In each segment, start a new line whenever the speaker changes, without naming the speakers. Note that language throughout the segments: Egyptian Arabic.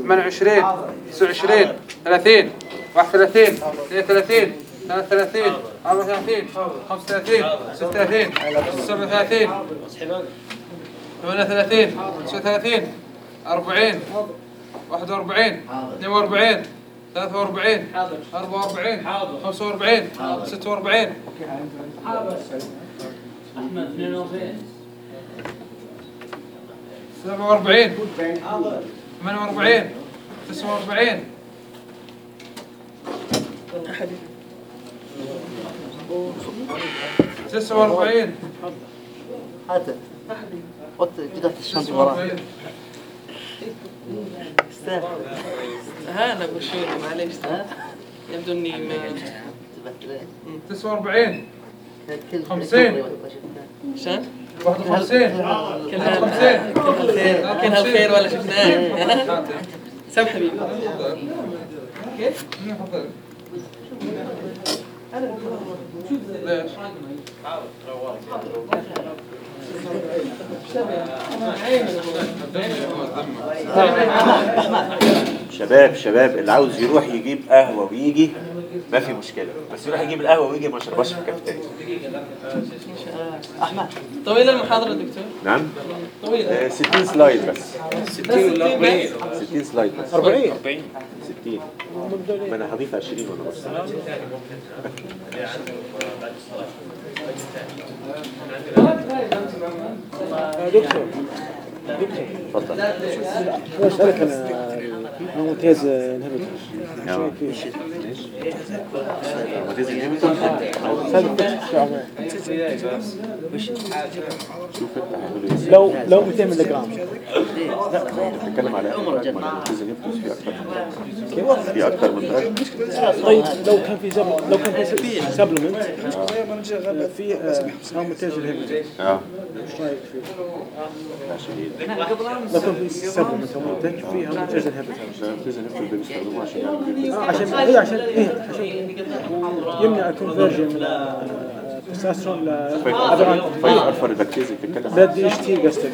28 29 30 31 32 33 34 35 36 37 38 39 40 41 42 43 44 45 46
احمد 42
47 48 49 49
هات حط قطعة الشنطة وراك
49
استاذ
هلا بشوي معليش يبدو اني ما
49
كل
خمسين.
عشان
51
كل هال- كل هالخير كل هالخير ولا شفناه سم حبيبي كيف؟
ليش؟
شباب شباب اللي عاوز يروح يجيب قهوة ويجي ما في مشكلة بس يروح يجيب القهوة ويجي ما يشربهاش في الكافيتيريا
احمد
طويلة المحاضرة دكتور
نعم
طويلة
آه، 60 سلايد بس
60 بس
60 سلايد بس
40
60 ما انا هضيف 20 ولا نص
دكتور
اتفضل
هو اسالك انا الممتاز انهبيتور
نعم.
شوي
روماتيزم انهبيتور
في عمان
شوف انت هتقول ايه
لو لو 200 ملي جرام
بتتكلم على روماتيزم انهبيتور في اكتر من في اكتر من دراج
طيب لو كان في زب... لو كان في سبلمنت في روماتيز انهبيتور
اه
ايش رايك فيه؟
لا شديد
لو كان في سبلمنت او منتج فيه روماتيز انهبيتور
الروماتيزم انهبيتور ده بيستخدموه عشان يعملوا
آه، عشان ايه عشان ايه عشان يمنع الكونفرجن من التستوستيرون ل
5 الفا ريدكتيز بتتكلم
ده دي اتش تي قصدك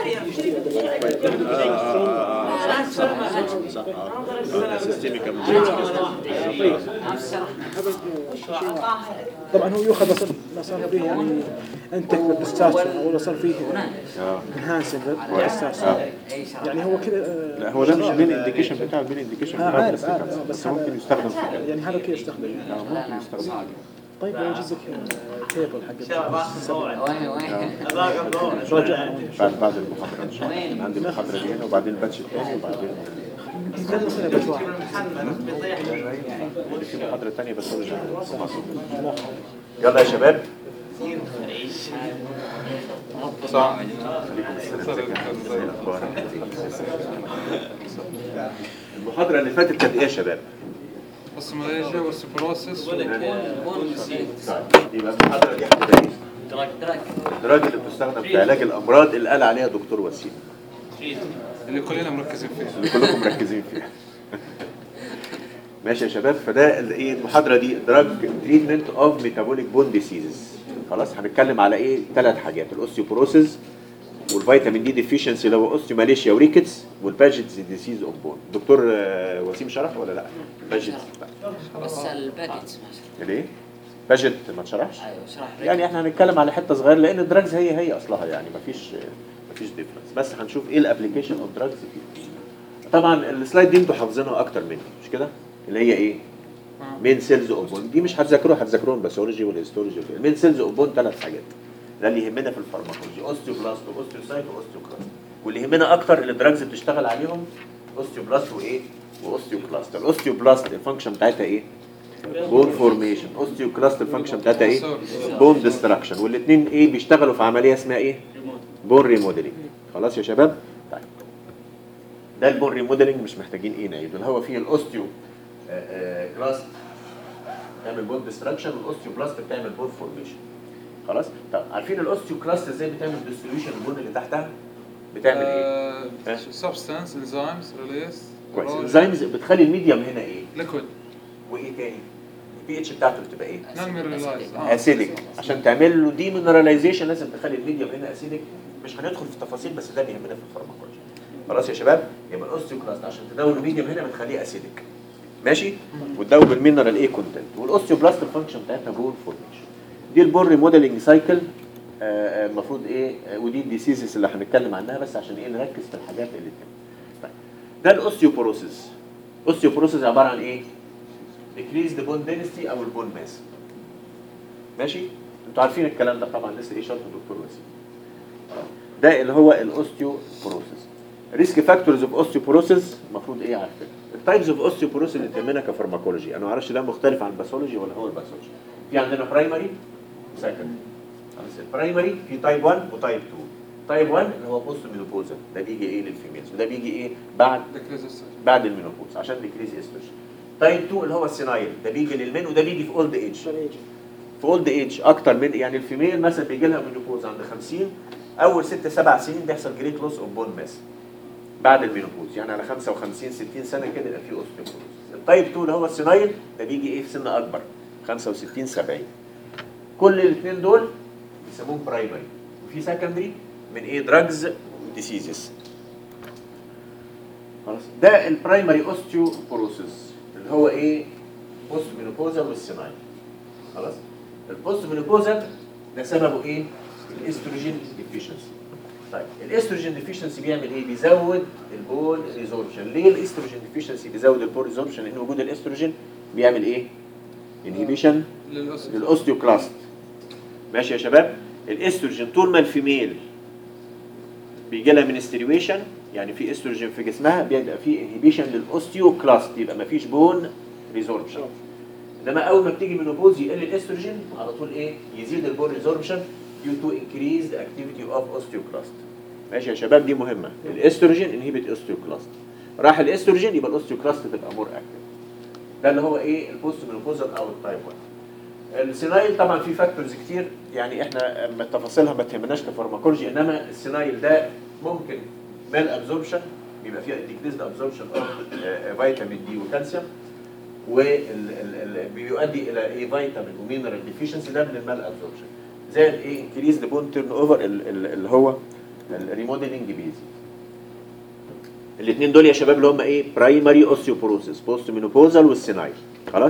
طبعا هو يؤخذ لو صار- لو صار فيه يعني انتك بالتستوستيرون او لو صار فيه
اه
انهانسنج بالتستوستيرون يعني هو كذا آه،
لا هو ده مش المين انديكيشن بتاعه المين انديكيشن
آه،
بتاعه
عارف
بس
عارف آه، بس
ممكن
هذا
يستخدم في كده
يعني هذا كذا يستخدم
آه، ممكن يستخدم في كده
طيب لو يجيب لك تيبل حق
وين وين
راجع
بعد بعد المحاضرة إن شاء الله أنا عندي المحاضرة دي هنا وبعدين الباتش الثاني وبعدين
نتكلم فيها بس واحد
في محاضرة ثانية بس هو رجع في مصر. يلا يا شباب
صح
خليكم السلام زي الأخبار المحاضرة اللي فاتت كانت إيه يا شباب؟
السماليجيا والسبروسيس
طيب يبقى المحاضرة دي هتبقى إيه؟ الدراج اللي بتستخدم في علاج الأمراض اللي قال عليها دكتور وسيم
اللي كلنا مركزين فيه
اللي كلكم مركزين فيها ماشي يا شباب فده ال- ايه المحاضره دي دراج تريتمنت اوف ميتابوليك بون ديسيزز خلاص هنتكلم على ايه ثلاث حاجات الاوستيوبروسيس والفيتامين دي ديفيشنسي اللي هو اوستيوماليشيا وريكتس والباجيتس ديسيز اوف بون دكتور آه، وسيم شرح ولا لا باجيتس
بس الباكيتس مثلا
ليه باجيت ما اتشرحش
ايوه اشرح لي
يعني احنا هنتكلم على حته صغيره لان الدراجز هي هي اصلها يعني مفيش مفيش ديفرنس بس هنشوف ايه الابلكيشن اوف دراجز فيه طبعا السلايد دي انتوا حافظينها اكتر مني مش كده اللي هي ايه مين سيلز اوف بون دي مش هتذاكروها هتذاكروهم باثولوجي والهيستولوجي المين سيلز اوف بون ثلاث حاجات ده اللي يهمنا في الفارماكولوجي اوستيوبلاست واوستيوسايت واوستيوكلاست واللي يهمنا اكتر اللي الدراجز بتشتغل عليهم اوستيوبلاست وايه واوستيوكلاست الاوستيوبلاست الفانكشن بتاعتها ايه بون فورميشن اوستيوكلاست الفانكشن بتاعتها ايه بون ديستراكشن والاثنين ايه بيشتغلوا في عمليه اسمها ايه بون ريموديلنج خلاص يا شباب طيب ده البون ريموديلنج مش محتاجين ايه نعيد اللي هو فيه الاوستيو آه، آه، كلاست بتعمل بون ديستراكشن والاوستيوبلاست بتعمل بون فورميشن خلاص طب عارفين الاوستيو كلاست ازاي بتعمل ديستريبيوشن البون اللي تحتها بتعمل ايه ها؟
سبستانس انزيمز ريليس
كويس الانزيمز بتخلي الميديم هنا ايه
ليكويد
وايه تاني البي اتش بتاعته بتبقى ايه
نون ميرلايز
اسيدك عشان تعمل له دي مينراليزيشن لازم تخلي الميديم هنا اسيدك مش هندخل في التفاصيل بس ده بيهمنا في الفارماكولوجي خلاص يا شباب يبقى الاوستيوكلاست عشان تدوب الميديوم هنا بتخليه اسيدك ماشي وتدوب المينرال ايه كونتنت والاوستيوبلاست الفانكشن بتاعتها بون فورميشن دي البون ريموديلنج سايكل المفروض ايه آه، ودي الديسيزز اللي هنتكلم عنها بس عشان ايه نركز في الحاجات اللي تهم طيب ده الاوستيوبوروسيس اوستيوبوروسيس عباره عن ايه decreased bone density او البون ماس ماشي انتوا عارفين الكلام ده طبعا لسه ايه شرح الدكتور وسيم ده اللي هو الاوستيوبوروسيس ريسك فاكتورز اوف اوستيوبوروسيس المفروض ايه عارفين التايبز اوف اوستيوبوروسيس اللي تهمنا كفارماكولوجي انا ما اعرفش ده مختلف عن الباثولوجي ولا هو الباثولوجي في عندنا برايمري سكندري خلاص البرايمري في تايب 1 وتايب 2 تايب 1 اللي هو بوست مينوبوزا ده بيجي ايه للفيميلز وده بيجي ايه بعد
ديكريز
بعد المينوبوز عشان ديكريز استروجين تايب 2 اللي هو السينايل ده بيجي للمين وده بيجي في اولد ايج في اولد ايج اكتر من يعني الفيميل مثلا بيجي لها مينوبوز عند 50 اول 6 7 سنين بيحصل جريت لوس اوف بون ماس بعد المينوبوز يعني على 55 60 سنه كده يبقى في اوستيوبوروز التايب 2 اللي هو السينايل ده بيجي ايه في سن اكبر 65 70 كل الاثنين دول بيسموهم برايمري وفي سكندري من ايه دراجز وديسيزز خلاص ده البرايمري اوستيوبوروسيس اللي هو ايه بوست مينوبوزال والسينايل خلاص البوست مينوبوزال ده سببه ايه الاستروجين ديفيشنسي طيب الاستروجين ديفيشنسي بيعمل ايه بيزود البول ريزوربشن ليه الاستروجين ديفيشنسي بيزود البول ريزوربشن لان وجود الاستروجين بيعمل ايه انهيبيشن
للأسف
للاوستيوكلاست ماشي يا شباب الاستروجين طول ما الفيميل بيجي لها منستريويشن يعني في استروجين في جسمها بيبقى في انهيبيشن للاوستيوكلاست يبقى ما فيش بون ريزوربشن انما اول ما بتيجي منوبوز يقل الاستروجين على طول ايه يزيد البون ريزوربشن due to increased activity of osteoclast ماشي يا شباب دي مهمه الاستروجين انهيبت اوستيوكلاست راح الاستروجين يبقى الاوستيوكلاست تبقى مور اكتف ده اللي هو ايه البوست مينوبوزال او التايب 1 السينايل طبعا في فاكتورز كتير يعني احنا اما تفاصيلها ما تهمناش كفارماكولوجي انما السينايل ده ممكن مال ابزوربشن بيبقى فيها ديكريزد ابزوربشن اوف فيتامين دي وكالسيوم وبيؤدي الى ايه فيتامين ومينرال ديفيشنسي ده من المال ابزوربشن زائد ايه انكريز بون تيرن اوفر اللي هو الريموديلنج بيزي الاثنين دول يا شباب اللي هم ايه برايمري اوستيوبوروسيس بوست مينوبوزال والسينايل خلاص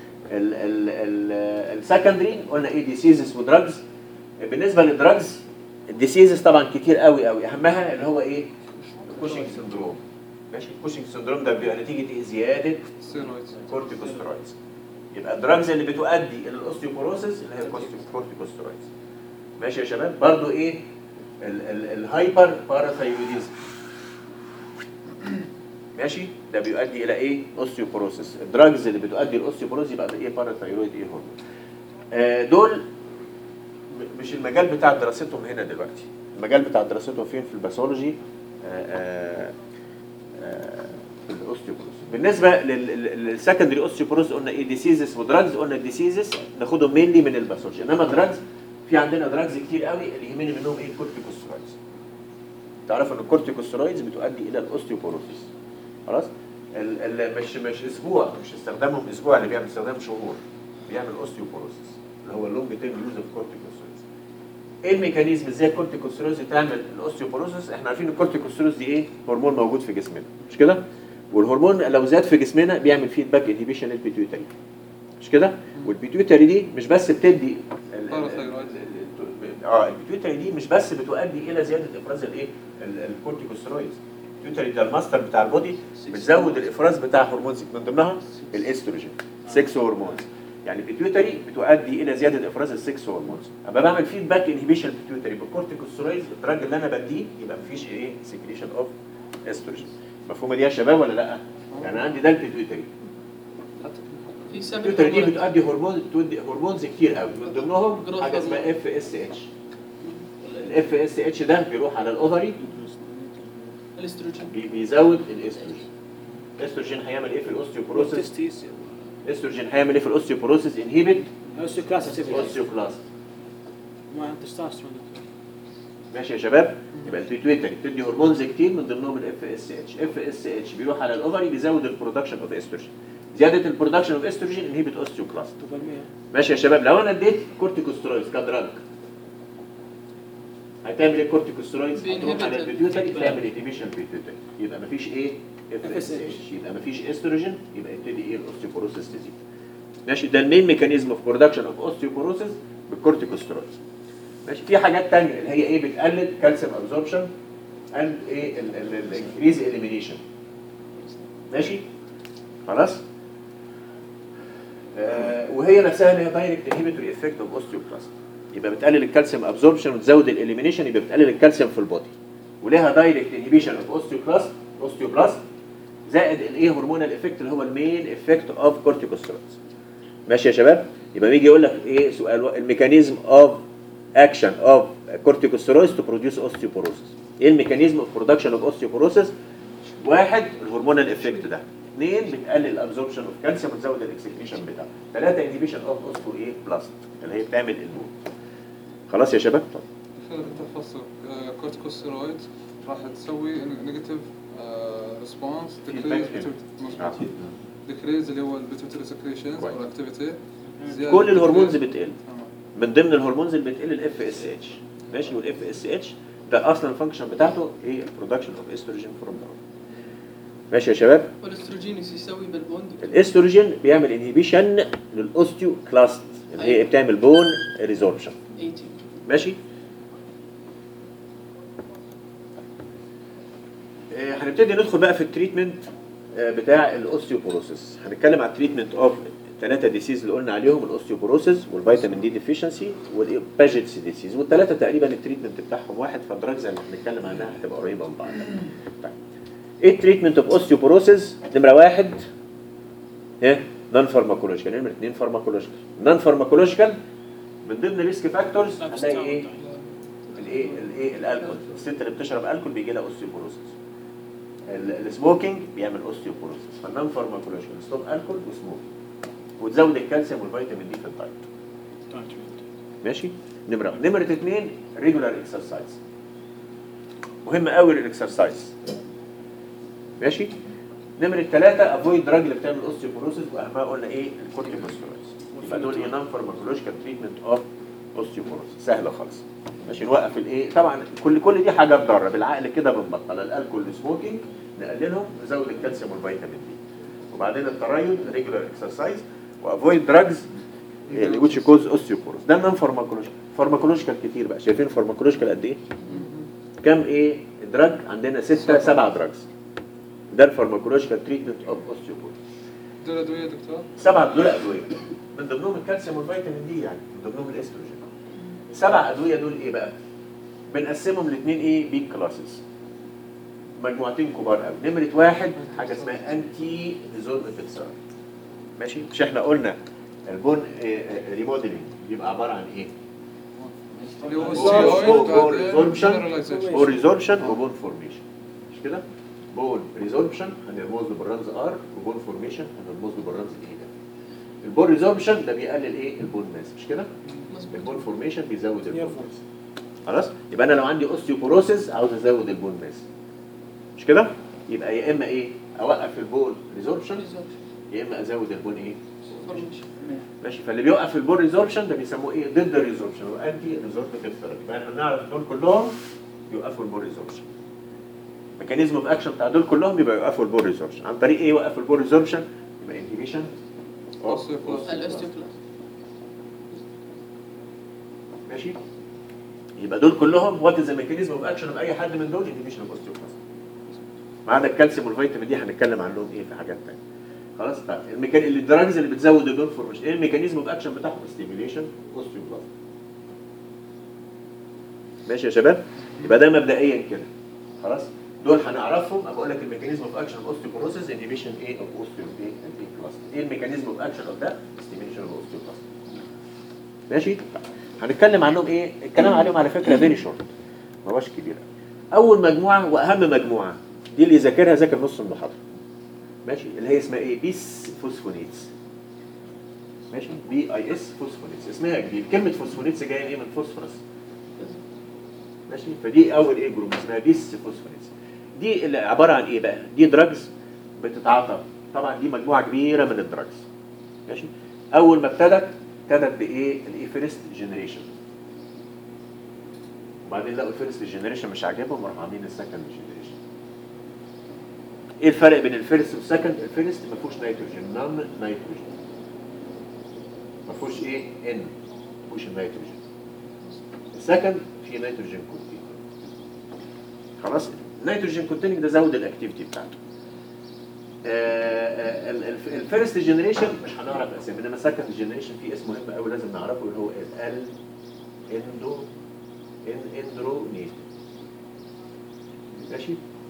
السكندري قلنا ايه ديسيزز ودراجز بالنسبه للدراجز الديسيزز طبعا كتير قوي قوي اهمها اللي هو ايه الكوشنج سندروم ماشي الكوشنج سندروم ده بيبقى نتيجه ايه زياده
ستيرويدز
كورتيكوستيرويدز يبقى الدراجز اللي بتؤدي الى الاوستيوبوروسيس اللي هي كورتيكوستيرويدز ماشي يا شباب برضو ايه ال- ال- الهايبر باراثايرويديزم ماشي ده بيؤدي الى ايه اوستيوبوروسيس الدراجز اللي بتؤدي الاوستيوبوروسيس يبقى ده ايه باراثايرويد ايه هرمون آه دول م- مش المجال بتاع دراستهم هنا دلوقتي المجال بتاع دراستهم فين في الباثولوجي آه آه آه في الاوستيوبوروسيس بالنسبه للسكندري اوستيوبوروسيس قلنا ايه ديسيزز ودراجز قلنا الديسيزز ناخدهم مينلي من الباثولوجي انما دراجز في عندنا دراجز كتير قوي اللي يهمني منهم ايه الكورتيكوستيرويدز تعرفوا ان الكورتيكوستيرويدز بتؤدي الى الاوستيوبوروسيس خلاص ال ال مش مش اسبوع مش استخدامهم اسبوع اللي بيعمل استخدام شهور بيعمل اوستيوبوروسيس اللي هو اللونج تيرم يوز اوف كورتيكوستيرويدز ايه الميكانيزم ازاي الكورتيكوستيرويدز تعمل الاوستيوبوروسيس احنا عارفين الكورتيكوستيرويدز دي ايه هرمون موجود في جسمنا مش كده والهرمون لو زاد في جسمنا بيعمل فيدباك انهبيشن للبيتيوتري مش كده والبيتيوتري دي مش بس بتدي ال- ال-
باراثايرويد.
ال- اه البيتيوتري دي مش بس بتؤدي الى زياده افراز الايه ال- الكورتيكوستيرويدز البيتيوتري ده الماستر بتاع البودي بتزود الافراز بتاع هرمونز من ضمنها الاستروجين 6 هرمونز يعني البيتيوتري بتؤدي الى زياده افراز السكس هرمونز اما بعمل فيدباك انهبيشن البيتيوتري بالكورتيكوستيرويدز الدراج اللي انا بديه يبقى مفيش ايه سكريشن اوف استروجين مفهومه دي يا شباب ولا لا يعني عندي ده البيتيوتري
في سبب
البيتيوتري دي بتؤدي هرمون بتودي هرمونز كتير قوي من ضمنهم
Growth
حاجه اسمها اف اس اتش الاف اس اتش ده بيروح على الاوفري
الاستروجين
بي- بيزود الاستروجين الاستروجين هيعمل ايه في الاوستيوبروسيس
تستيس
الاستروجين هيعمل ايه في الاوستيوبروسيس انهيبت
اوستيوكلاس
اوستيوكلاست
مع التستوستيرون
ماشي يا شباب يبقى البيتويتري بتدي هرمونز كتير من ضمنهم الاف اس اتش اف اس اتش بيروح على الاوفري بيزود البرودكشن اوف استروجين زياده البرودكشن اوف استروجين انهيبت اوستيوكلاست
دوبامين
ماشي يا شباب لو انا اديت كورتيكوستيرويدز كدراج هتعمل ايه كورتيكوستيرويدز
بينهبت
هتروح على
ال-
البيتيوتري تعمل انهبيشن بيتيوتري يبقى مفيش ايه اف اس اتش يبقى مفيش استروجين يبقى يبتدي ايه الاوستيوبوروسيس تزيد ماشي ده المين ميكانيزم اوف برودكشن اوف اوستيوبوروسيس بالكورتيكوستيرويدز ماشي في حاجات تانية اللي هي ايه بتقلل كالسيوم ابزوربشن اند ايه الانكريز اليمينيشن ماشي خلاص آه وهي نفسها اللي هي دايركت انهبيتوري افكت اوف اوستيوبلاست يبقى بتقلل الكالسيوم ابزوربشن وتزود الاليمينيشن يبقى بتقلل الكالسيوم في البودي ولها دايركت انهبيشن اوف اوستيوبلاست اوستيوبلاست زائد الايه هرمونال افكت اللي هو المين افكت اوف كورتيكوستيرويدز ماشي يا شباب يبقى بيجي يقول لك ايه سؤال الميكانيزم اوف اكشن اوف كورتيكوستيرويدز تو بروديوس اوستيوبوروسيس ايه الميكانيزم اوف برودكشن اوف اوستيوبوروسيس واحد الهرمونال افكت ده اثنين بتقلل الابزوربشن اوف كالسيوم وتزود الاكسكريشن بتاعه ثلاثه انهبيشن اوف اوستو ايه بلاست اللي هي بتعمل النور خلاص يا شباب طب
خلال التفصيل كورتيكوستيرويد راح تسوي نيجاتيف ريسبونس ديكريز مظبوط ديكريز اللي هو البيتوتري سكريشنز
كويس.
او الاكتيفيتي
كل الهرمونز بتقل
تمام
من ضمن الهرمونز اللي بتقل الاف اس اتش ماشي والاف اس اتش ده اصلا الفانكشن بتاعته ايه البرودكشن اوف استروجين فروم ذا ماشي يا شباب
والاستروجين ايش يسوي بالبوند
الاستروجين بيعمل انهبيشن للاوستيوكلاست اللي هي بتعمل بون ريزوربشن
80
ماشي آه، هنبتدي ندخل بقى في التريتمنت آه، بتاع الاوستيوبوروسيس هنتكلم على التريتمنت اوف الثلاثه ديسيز اللي قلنا عليهم الاوستيوبوروسيس والفيتامين دي ديفيشنسي والباجيتس ديسيز والثلاثه تقريبا التريتمنت بتاعهم واحد فالدراجز اللي هنتكلم عنها هتبقى قريبه من بعض طيب ايه التريتمنت اوف اوستيوبوروسيس نمره واحد ايه نون فارماكولوجيكال نمره اثنين فارماكولوجيكال نون فارماكولوجيكال من ضمن الريسك فاكتورز هنلاقي ايه الايه الايه الالكول الست اللي بتشرب الكول بيجي لها اوستيوبوروسيس ال- السموكينج بيعمل اوستيوبوروسيس فالنون فارماكولوجيكال ستوب الكول وسموكينج وتزود الكالسيوم والفيتامين دي في الدايت ماشي نمره واحد. نمره اثنين ريجولار اكسرسايز مهم قوي الاكسرسايز ماشي نمره ثلاثه افويد دراج اللي بتعمل اوستيوبوروسيس واهمها قلنا ايه الكورتيكوستيرويدز يبقى دول ايه نون فارماكولوجيكال تريتمنت اوف اوستيوبوروسيس سهله خالص ماشي نوقف الايه طبعا كل كل دي حاجات ضاره بالعقل كده بنبطل الالكول السموكينج نقللهم نزود الكالسيوم والفيتامين دي وبعدين التريض ريجولار اكسرسايز وافويد دراجز اللي which cause osteoporosis ده نون فارماكولوجيكال فارماكولوجيكال كتير بقى شايفين فارماكولوجيكال قد ايه؟ كم ايه دراج عندنا ستة سبعة دراجز ده الفارماكولوجيكال تريتمنت اوف اوستيوبوروسيس
دول ادويه دكتور
سبعة دول ادويه من ضمنهم الكالسيوم والفيتامين دي يعني من ضمنهم الاستروجين سبع ادويه دول ايه بقى؟ بنقسمهم لاثنين ايه بيج كلاسز مجموعتين كبار قوي نمره واحد حاجه اسمها انتي ريزوربتيف ثيرابي ماشي مش احنا قلنا البون ريموديلنج بيبقى عباره عن ايه؟
اللي هو
بون
steroid بعدين
ريزوربشن
generalization.
بون ريزوربشن وبون فورميشن مش كده؟ بون ريزوربشن هنرمز له بالرمز ار وبون فورميشن هنرمز له بالرمز ايه ده؟ البون ريزوربشن ده بيقلل ايه؟ البون ماس مش كده؟ البون فورميشن بيزود البون ماس خلاص؟ يبقى انا لو عندي اوستيوبوروسيس عاوز ازود البون ماس مش كده؟ يبقى يا اما ايه؟ اوقف البون ريزوربشن يا اما ازود البون ايه؟ ماشي فاللي بيوقف البون ريزوربشن ده بيسموه ايه ضد الريزوربشن وانتي ريزوربتيف ثيرابي يبقى احنا نعرف دول كلهم يوقفوا البون ريزوربشن ميكانيزم اوف اكشن بتاع دول كلهم يبقى يوقفوا البون ريزوربشن عن طريق ايه يوقف البون ريزوربشن يبقى انهبيشن
Osteoclast.
الاوستيوكلاست
ماشي يبقى دول كلهم وات از ميكانيزم اوف اكشن اوف اي حد من دول انهبيشن اوف اوستيوكلاست ما عدا الكالسيوم والفيتامين دي هنتكلم عنهم ايه في حاجات ثانيه خلاص طيب الميكان الدراجز اللي بتزود البون فورميشن ايه الميكانيزم اوف اكشن بتاعهم ستيميوليشن اوستيوكلاست ماشي يا شباب يبقى ده مبدئيا كده خلاص دول هنعرفهم بقول لك الميكانيزم اوف اكشن اوف اوستيوبروسيس انهبيشن ايه اوف اوستيو ايه كلاست ايه الميكانيزم اوف اكشن اوف ده ستيميوليشن اوف اوستيوكلاست ماشي هنتكلم عنهم ايه الكلام عليهم على فكره فيري شورت ما هوش كبير اول مجموعه واهم مجموعه دي اللي يذاكرها ذاكر نص المحاضره ماشي اللي هي اسمها ايه بيس فوسفونيتس ماشي بي اي اس فوسفونيتس اسمها جديد كلمه فوسفونيتس جايه ايه من فوسفورس ماشي فدي اول ايه جروب اسمها بيس فوسفونيتس دي اللي عباره عن ايه بقى دي دراجز بتتعاطى طبعا دي مجموعه كبيره من الدراجز ماشي اول ما ابتدت ابتدت بايه الايه فيرست جنريشن وبعدين لقوا الفيرست جنريشن مش عاجبهم راحوا عاملين السكند جنريشن ايه الفرق بين الفيرست والسكند الفيرست ما فيهوش نيتروجين نون نيتروجين ما فيهوش ايه ان ما فيهوش النيتروجين السكند فيه نيتروجين كونتين خلاص النيتروجين كونتيننج ده زود الاكتيفيتي بتاعته الفيرست جنريشن مش هنعرف اسامي انما السكند جنريشن في اسم مهم قوي لازم نعرفه اللي هو ال اندو ان اندرونيت ماشي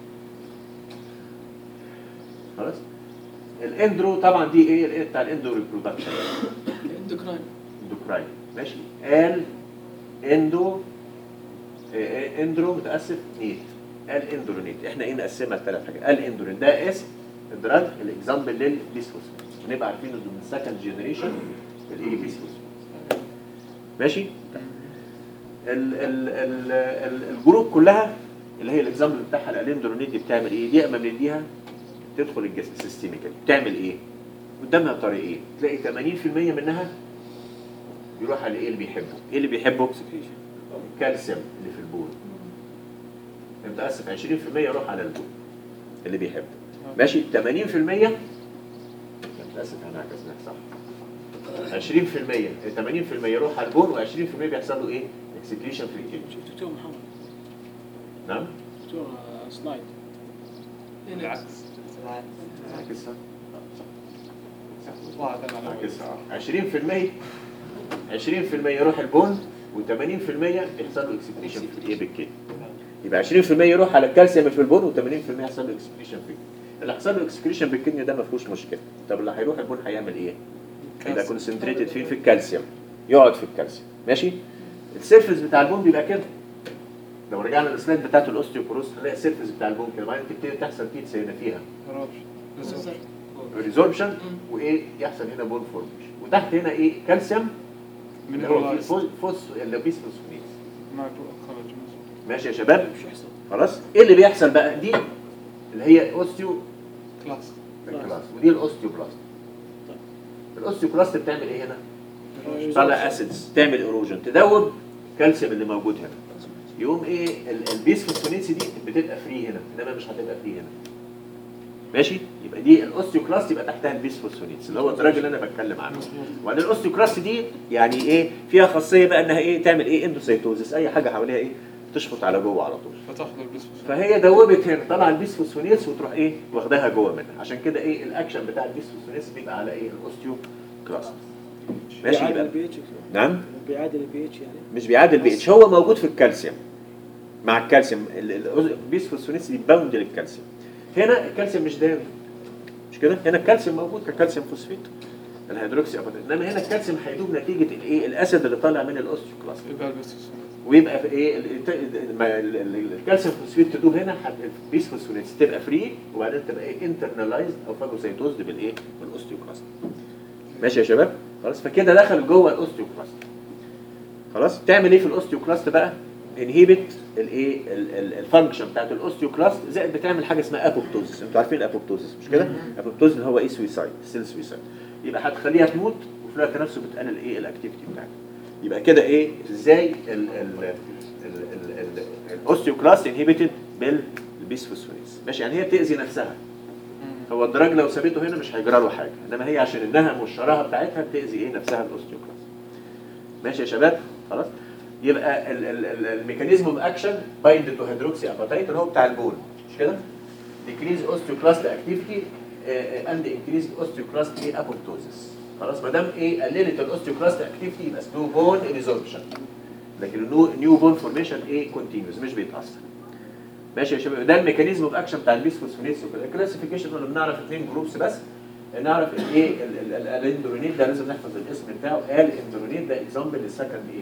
خلاص الاندرو طبعا دي ايه الايه بتاع الاندو ريبرودكشن
اندوكراين
اندوكراين ماشي ال اندو آه، آه، اندرو متاسف نيت ال اندرونيت احنا ايه نقسمها لثلاث حاجات ال اندرون ده اسم الدراج الاكزامبل للبيسفوسفات ونبقى عارفين انه من سكند جنريشن الايه بيسفوسفات ماشي ال ال ال ال الجروب كلها اللي هي الاكزامبل بتاعها الالندرونيت دي بتعمل ايه؟ دي اما بنديها تدخل الجسم سيستميكال بتعمل ايه؟ قدامها طريقين تلاقي 80% منها بيروح على ايه اللي بيحبه؟ ايه اللي بيحبه؟ الكالسيوم اللي في البول متاسف 20% يروح على البول اللي بيحبه ماشي 80% متاسف انا عكسناها صح 20% 80% يروح على البول و20% بيحصل له ايه؟ اكسكريشن في الكلى
دكتور محمد
نعم؟
دكتور آه، سلايد
بالعكس
عكسها
واحد انا على
عكسها 20% 20% يروح البون و80% يحصل له اكسكريشن في الايه بالكلى يبقى 20% يروح على الكالسيوم في البون و80% يحصل له اكسكريشن في اللي حصل له اكسكريشن بالكدني ده ما فيهوش مشكله طب اللي هيروح البون هيعمل ايه؟ يبقى كونسنتريتد فين في الكالسيوم يقعد في الكالسيوم ماشي السيرفس بتاع البون بيبقى كده لو رجعنا للسلايد بتاعت الاوستيوبروس هنلاقي السيرفس بتاع البون كده بعدين تبتدي تحصل بيتزا هنا فيها ريزوربشن وايه يحصل هنا بون فورميشن وتحت هنا ايه كالسيوم
من
اللي هو فيه
الولايز
فوس فوس اللي بيسفوسفونيت
معك خرج
ماشي يا شباب خلاص ايه اللي بيحصل بقى دي اللي هي اوستيو
كلاس
كلاس ودي الاوستيوبلاست الاوستيوبلاست بتعمل ايه هنا؟ طلع اسيدز تعمل ايروجن تدوب الكالسيوم اللي موجود هنا يقوم ايه ال- البيسفوسفونيتس دي بتبقى فري هنا انما مش هتبقى فري هنا ماشي يبقى دي الاوستيوكلاست يبقى تحتها البيسفوسفونيتس اللي هو الدرجه اللي انا بتكلم عنه وبعدين الاوستيوكلاست دي يعني ايه فيها خاصيه بقى انها ايه تعمل ايه اندوسيتوزس اي حاجه حواليها ايه تشفط على جوه على طول
فتحضر البسفوس
فهي دوبت هنا طلع البيسفوسفونيتس وتروح ايه واخداها جوه منها عشان كده ايه الاكشن بتاع البيسفوسفونيتس بيبقى على ايه الاوستيوكلاست ماشي
بيعادل
يبقى
البي اتش
نعم
بيعادل البي اتش يعني
مش بيعادل بي اتش هو موجود في الكالسيوم مع الكالسيوم ال- ال- البيسفوسفونيتس دي باوند للكالسيوم هنا الكالسيوم مش دايما مش كده هنا الكالسيوم موجود ككالسيوم فوسفيت الهيدروكسي أبدا. انما هنا الكالسيوم هيدوب نتيجه الايه الاسيد اللي طالع من الاوستيوكلاست
يبقى البسفوس
ويبقى في ايه ال- الت- ما ال- ال- الكالسيوم فوسفيت تدوب هنا حت- البيسفوسفونيتس تبقى فري وبعدين تبقى ايه انترنالايزد او فاجوسيتوزد بالايه بالاوستيوكلاست ماشي يا شباب خلاص فكده دخل جوه الاوستيوكلاست خلاص تعمل ايه في الاوستيوكلاست بقى انهيبت الايه الفانكشن بتاعت الاوستيوكلاست زائد بتعمل حاجه اسمها ابوبتوزس انتوا عارفين الابوبتوزس مش كده ابوبتوزس اللي هو ايه سويسايد سيل سويسايد يبقى هتخليها تموت وفي الوقت نفسه بتقلل ايه الاكتيفيتي بتاعتها يبقى كده ايه ازاي ال- ال- ال- ال- ال- الاوستيوكلاست انهيبيتد بالبيسفوسفونيس ماشي يعني هي بتاذي نفسها هو الدراج لو سابته هنا مش هيجرى له حاجه انما هي عشان انها مشرها بتاعتها بتاذي ايه نفسها الاوستيوكلاست ماشي يا شباب خلاص يبقى ال- ال- ال- الميكانيزم اوف اكشن بايند تو هيدروكسي اباتايت اللي هو بتاع البول مش كده decrease osteoclast activity uh, and increase osteoclast ايه apoptosis خلاص ما دام ايه قللت الاوستيوكلاست اكتيفيتي يبقى سلو بون ريزوربشن لكن النيو نيو بون فورميشن ايه كونتينيوس مش بيتاثر ماشي يا شباب ده الميكانيزم اوف اكشن بتاع البيسفوسفونيتس وكده الكلاسيفيكيشن قلنا بنعرف اثنين جروبس بس نعرف الايه الاندرونيت ده لازم نحفظ الاسم بتاعه قال اندرونيت ده اكزامبل للسكند ايه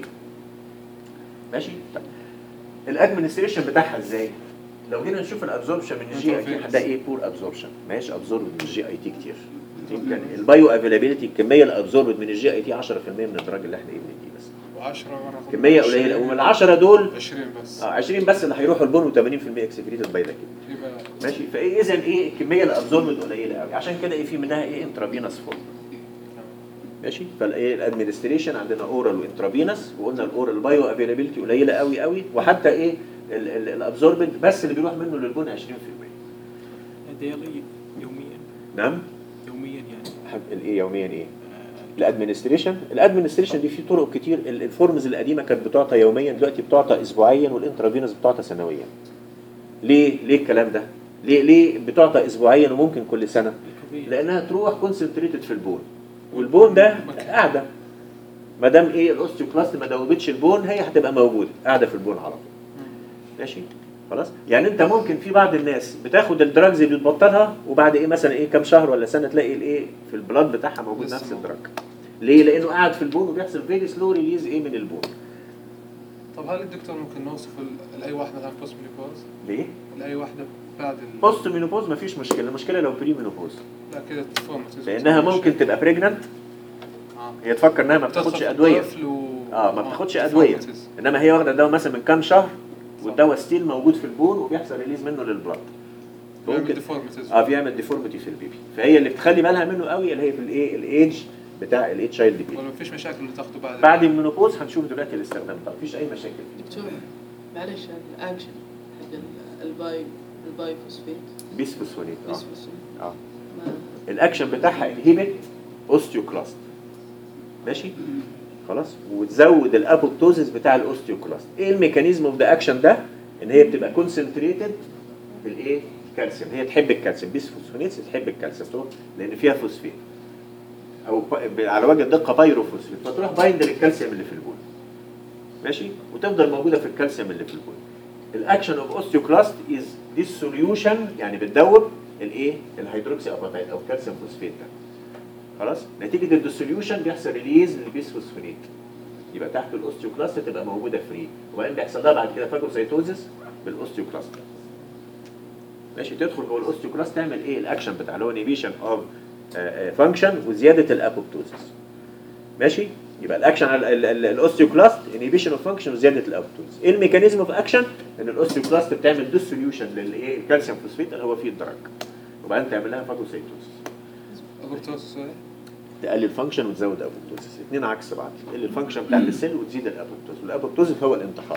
ماشي طيب الادمنستريشن بتاعها ازاي لو جينا نشوف الابزوربشن من الجي اي تي هنلاقي ايه بور ابزوربشن ماشي ابزورب من الجي اي تي كتير يمكن البايو افيلابيلتي الكميه اللي ابزوربت من الجي اي تي 10% من الدراج اللي احنا ايه بنديه بس
و10 ورا
كميه قليله ومن العشرة دول
20 بس
اه 20 بس اللي هيروحوا البون و80% اكسكريتد باي ذا كده
يبقى
ماشي فايه اذا ايه الكميه اللي ابزوربت قليله قوي عشان كده ايه في منها ايه انترافينوس فورم ماشي فالادمنستريشن عندنا اورال وانترافينس وقلنا الاورال بايو افيلابيلتي قليله قوي قوي وحتى ايه الابزوربنت بس اللي بيروح منه للبون 20%
ديلي يوميا
نعم
يوميا يعني
حب- الايه يوميا ايه الادمنستريشن الادمنستريشن دي في طرق كتير ال- الفورمز القديمه كانت بتعطى يوميا دلوقتي بتعطى اسبوعيا والانترافينوس بتعطى سنويا ليه ليه الكلام ده ليه ليه بتعطى اسبوعيا وممكن كل سنه لانها تروح كونسنتريتد في البون والبون ده قاعده ما دام ايه الاوستيوكلاست ما دوبتش البون هي هتبقى موجوده قاعده في البون على طول ماشي خلاص يعني انت ممكن في بعض الناس بتاخد الدراجز اللي بتبطلها وبعد ايه مثلا ايه كام شهر ولا سنه تلاقي الايه في البلاد بتاعها موجود
لسه
نفس
موجود.
الدراج ليه لانه قاعد في البون وبيحصل فيري سلو ريليز ايه من البون
طب هل الدكتور ممكن نوصف ال- لاي واحده مثلا بوست مينوبوز
ليه
لاي واحده بعد ال...
بوست مينوبوز مفيش مشكله المشكله لو بري مينوبوز
لا كده تفورمتيز
لانها ممكن تبقى بريجننت
آه.
هي تفكر انها ما بتاخدش ادويه اه ما بتاخدش ادويه انما هي واخده الدواء مثلا من كام شهر والدواء ستيل موجود في البون وبيحصل ريليز منه للبلاد
ممكن ديفورمتيز
اه بيعمل ديفورميتي في البيبي فهي اللي بتخلي بالها منه قوي اللي هي في الايه الايدج بتاع الايه تشايلد بيبي
ولا مفيش مشاكل اللي تاخده بعد
بعد المينوبوز هنشوف دلوقتي الاستخدام طب مفيش اي مشاكل فيه
دكتور معلش الاكشن حق ال- الباي الباي فوسفيت
بيس فوسفونيت اه
بس فوسفيت
اه
ما
الاكشن بتاعها انهبت اوستيوكلاست ماشي خلاص وتزود الابوبتوزيس بتاع الاوستيوكلاست ايه الميكانيزم اوف ذا اكشن ده ان هي بتبقى كونسنتريتد في الايه الكالسيوم هي تحب الكالسيوم بيس فوسفونيتس تحب الكالسيوم تروح لان فيها فوسفين او ب- على وجه الدقه بايروفوسفيت فتروح بايند للكالسيوم اللي في البول ماشي وتفضل موجوده في الكالسيوم اللي في البول الاكشن اوف اوستيوكلاست از ذيس سوليوشن يعني بتدوب الايه الهيدروكسي اباتايت او الكالسيوم فوسفيت ده خلاص نتيجه الديسوليوشن بيحصل ريليز للبيسفوسفونيت يبقى تحت الاوستيوكلاست تبقى موجوده فري وبعدين بيحصل لها بعد كده فاجوسايتوزس بالاوستيوكلاست ماشي تدخل جوه الاوستيوكلاست تعمل ايه الاكشن بتاع اللي هو انيبيشن اوف فانكشن وزياده الابوبتوزس ماشي يبقى الاكشن على ال- ال- الاوستيوكلاست انيبيشن اوف فانكشن وزياده الابوبتوزس ايه الميكانيزم اوف اكشن ان الاوستيوكلاست بتعمل ديسوليوشن للايه الكالسيوم فوسفيت اللي هو فيه الدرج وبعدين تعمل لها فاجوسايتوزس
ابوبتوسس
تقلل فانكشن وتزود ابوبتوزيس اثنين عكس بعض تقلل الفانكشن بتاع السيل وتزيد الابوبتوزيس والابوبتوزيس هو الانتحار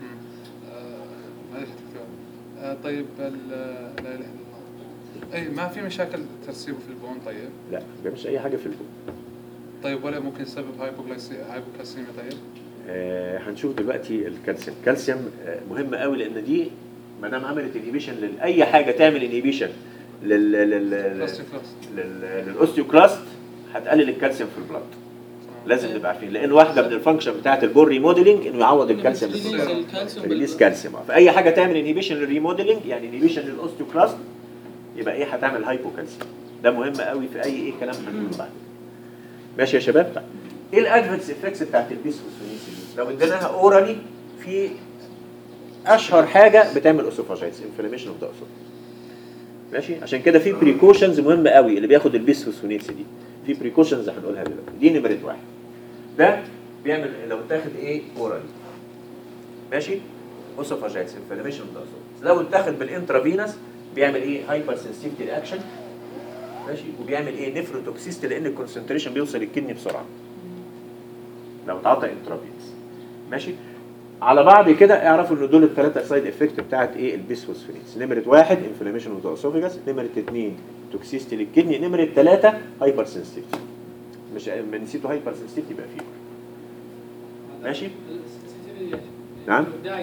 آه، معلش دكتور آه، طيب ال- لا اله الا الله اي ما في مشاكل ترسيبه في البون طيب
لا ما بيعملش اي حاجه في البول
طيب ولا ممكن يسبب هايبوغلايسي هايبوكالسيميا طيب
آه هنشوف دلوقتي الكالسيوم الكالسيوم آه مهم قوي لان دي ما دام عملت انهيبيشن لاي حاجه تعمل انهيبيشن لل لل لل-
اوستيوكلاست
لل- للاوستيوكلاست هتقلل الكالسيوم في البلاد لازم نبقى عارفين لان واحده من الفانكشن بتاعت البون ريموديلنج انه يعوض الكالسيوم اللي في
ريليز
البلاد.
الكالسيوم
ريليز كالسيوم آه. فاي حاجه تعمل انهيبيشن للريموديلنج يعني انهيبيشن للاوستيوكلاست يبقى ايه هتعمل هايبوكالسيوم ده مهم قوي في اي ايه كلام هنقوله بعد ماشي يا شباب طيب ايه الادفنس افكتس بتاعت البيسفوسفونيس دي لو اديناها اورالي في اشهر حاجه بتعمل اوسوفاجايتس انفلاميشن اوف ذا ماشي عشان كده في بريكوشنز مهمه قوي اللي بياخد البيسفوسفونيس دي في بريكوشنز هنقولها دلوقتي دي نمره واحد ده بيعمل لو اتاخد ايه اورالي ماشي اوسوفاجايتس انفلاميشن اوف ذا لو اتاخد بالانترافينس بيعمل ايه هايبر سنسيتيفيتي رياكشن ماشي وبيعمل ايه نفروتوكسيستي لان الكونسنتريشن بيوصل الكدني بسرعه لو اتعطى انترافينس ماشي على بعض كده اعرفوا ان دول الثلاثه سايد افكت بتاعت ايه البيسفوسفينيز نمره واحد انفلاميشن اوف ذا اسوفيجاس نمره اثنين توكسيستي للكدني نمره ثلاثه هايبر سنسيتيفيتي مش ما نسيتوا هايبر سنسيتيفيتي يبقى فيه ماشي نعم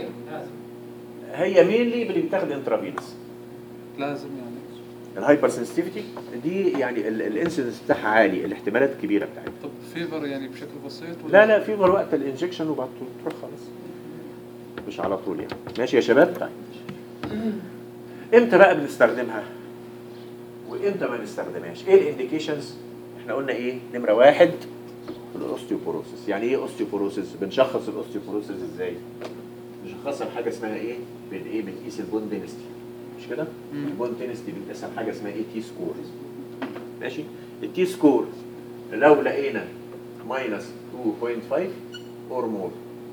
هي مينلي اللي بتاخد انترافينس
لازم يعني
الهايبر سنسيتيفيتي دي يعني الانسيدنس بتاعها عالي الاحتمالات كبيره بتاعتها
طب فيفر يعني بشكل بسيط ولا
لا لا في وقت الانجكشن وبعد تروح خالص مش على طول يعني ماشي يا شباب طيب امتى بقى بنستخدمها وامتى ما نستخدمهاش ايه الانديكيشنز احنا قلنا ايه نمره واحد الاوستيوبوروسيس يعني ايه اوستيوبوروسيس بنشخص الاوستيوبوروسيس ازاي بنشخصها بحاجه اسمها ايه بن ايه بنقيس البون دينستي مش كده
مم.
البون دينستي بنقيسها بحاجه اسمها ايه تي سكور ماشي التي سكور لو لقينا ماينس 2.5 اور مور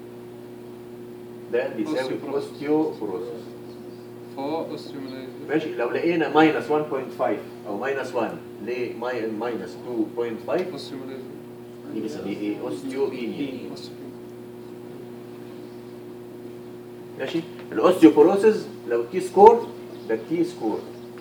ده بيساوي
Osteoporosis.
اوستيوبوروسيس
فوق اوستيوميلايز
ماشي لو لقينا ماينس 1.5 او ماينس 1 ليه ماينس 2.5
اوستيوميلايز
دي بنسميه ايه اوستيوبينيا ماشي الاوستيوبوروسيس لو تي سكور ده تي سكور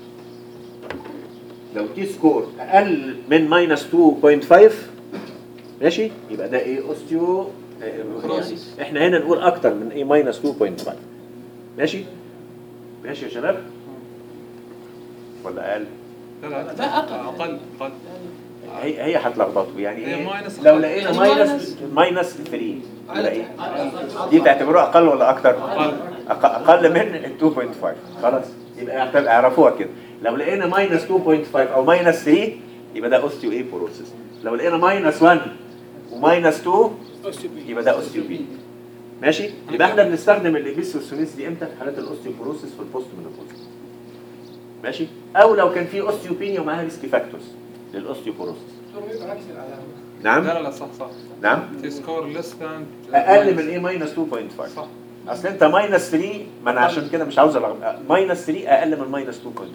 لو تي سكور اقل من ماينس 2.5 ماشي يبقى ده ايه اوستيو
بروسيس.
احنا هنا نقول اكتر من ايه ماينس 2.5 ماشي ماشي يا شباب ولا اقل
لا لا
لا، أقل.
اقل اقل
هي هي هتلخبطوا يعني
هي
ايه
ماينس
لو
أقل.
لقينا
يعني
ماينس ماينس 3
على
يبقى ايه دي تعتبروها اقل ولا اكتر
اقل
أق- اقل من ال 2.5 خلاص يبقى اعتبر- اعرفوها كده لو لقينا ماينس 2.5 او ماينس 3 يبقى ده اوستيو اي بوروسيس لو لقينا ماينس 1 وماينس 2 يبقى ده اوستيو بي ماشي يبقى احنا بنستخدم الابيسوسونيس دي امتى في حالات الاوستيوبوروسيس في البوست مينوبوز ماشي او لو كان في اوستيوبينيا ومعاها ريسك فاكتورز للاوستيوبوروسيس نعم
لا لا لا صح صح
نعم
تي سكور ليس ذان
اقل من ايه ماينس 2.5
صح
اصل انت ماينس 3 ما انا عشان كده مش عاوز ألغ- ماينس 3 اقل من ماينس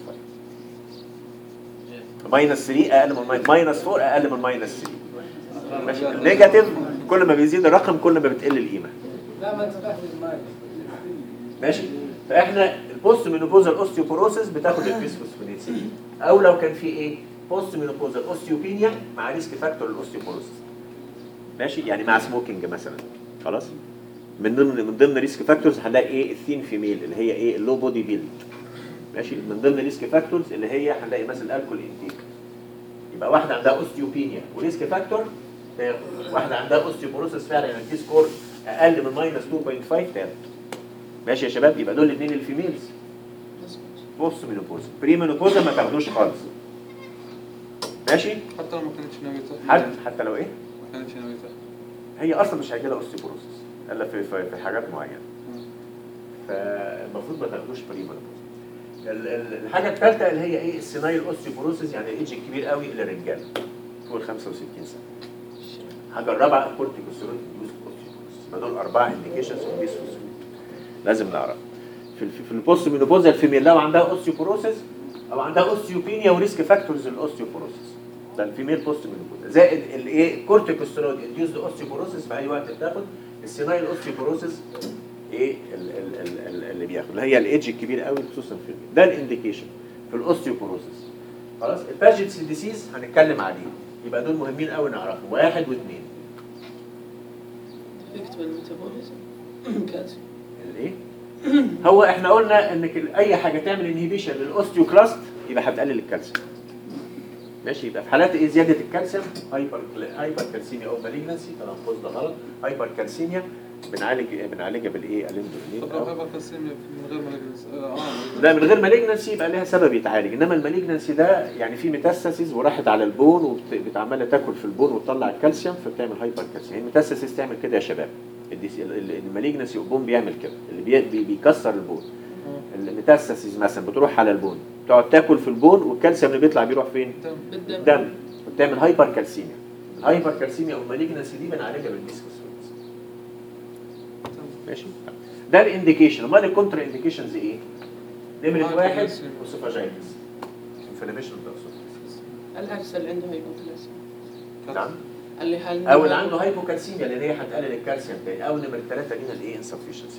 2.5 ماينس 3 اقل من ماينس ماينس 4 اقل من ماينس 3 ماشي نيجاتيف كل ما بيزيد الرقم كل ما بتقل القيمه
لا ما انت تاخذ المايك
ماشي فاحنا البوست مينوبوزال اوستيوبوروسيس بتاخد البيسفوسفونيتس او لو كان في ايه بوست مينوبوزال اوستيوبينيا مع ريسك فاكتور الاوستيوبوروسيس ماشي يعني مع سموكينج مثلا خلاص من ضمن من ضمن ريسك فاكتورز هنلاقي ايه الثين فيميل اللي هي ايه اللو بودي بيلد ماشي من ضمن ريسك فاكتورز اللي هي هنلاقي مثلا الكول انتيك يبقى واحده عندها اوستيوبينيا وريسك فاكتور تاخد واحده عندها اوستيوبوروسيس فعلا يعني في سكور اقل من ماينس 2.5 تاخد ماشي يا شباب يبقى دول الاثنين الفيميلز بوست مينوبوز بري مينوبوز ما تاخدوش خالص ماشي
حتى لو ما كانتش ناويته
حتى حتى لو ايه
ما كانتش ناويته
هي اصلا مش هيجي لها اوستيوبوروسيس الا في في, في حاجات معينه فالمفروض ما تاخدوش بري مينوبوز ال- ال- الحاجه الثالثه اللي هي ايه السينايل اوستيوبوروسيس يعني الايدج الكبير قوي للرجاله فوق ال 65 سنه هجربها كورتيكوستيرويد يوز اوستيوبوروسيس يبقى دول اربعه انديكيشنز اوف بيسفوسفيت لازم نعرف في ال- في البوست مينوبوزا الفيميل لو عندها اوستيوبوروسيس او عندها اوستيوبينيا وريسك فاكتورز للاوستيوبوروسيس ده الفيميل بوست مينوبوزا زائد الايه كورتيكوستيرويد انديوزد اوستيوبوروسيس في اي وقت بتاخد السينايل اوستيوبوروسيس ايه ال- ال- ال- ال- اللي بياخد اللي هي الايدج الكبير قوي خصوصا في الفيميل ده الانديكيشن في الاوستيوبوروسيس خلاص الباجيتس ديسيز هنتكلم عليه يبقى دول مهمين قوي نعرفهم واحد واثنين
افكت بالميتابوليزم كالسيوم
الايه هو احنا قلنا انك ال- اي حاجه تعمل انهيبيشن للاوستيوكلاست يبقى هتقلل الكالسيوم ماشي يبقى في حالات ايه زياده الكالسيوم هايبر هايبر كالسيميا او مالجنسي تلفظ ده غلط هايبر كالسيميا بنعالج بنعالجها بالايه الاندولين
طب لو هايبر كالسيميا من غير ما نجلس اه
لا من غير مالجنسي يبقى لها سبب يتعالج انما المالجنسي ده يعني في ميتاستاسيز وراحت على البون وبتعمل تاكل في البون وتطلع الكالسيوم فبتعمل هايبر كالسيوم الميتاستاسيز تعمل كده يا شباب الديس- ال- ال- المالجنسي البون بيعمل كده اللي بي- بي- بيكسر البون الميتاستاسيز مثلا بتروح على البون تقعد تاكل في البون والكالسيوم اللي بيطلع بيروح فين؟
بالدم
الدم وبتعمل هايبر كالسيميا الهايبر كالسيميا او المالجنسي دي بنعالجها بالبيسكوسفوتس ماشي ده الانديكيشن امال الكونترا انديكيشنز ايه؟ نمرة
هايبر
واحد
كالسيميا.
اوسوفاجيتس انفلاميشن اوف اسوفاجيتس
العكس اللي عنده هايبوكلاسيا
نعم
اللي هل
او اللي عنده هايبوكالسيميا لان هي هتقلل الكالسيوم تاني او نمرة ثلاثة لينا الايه انسفشنسي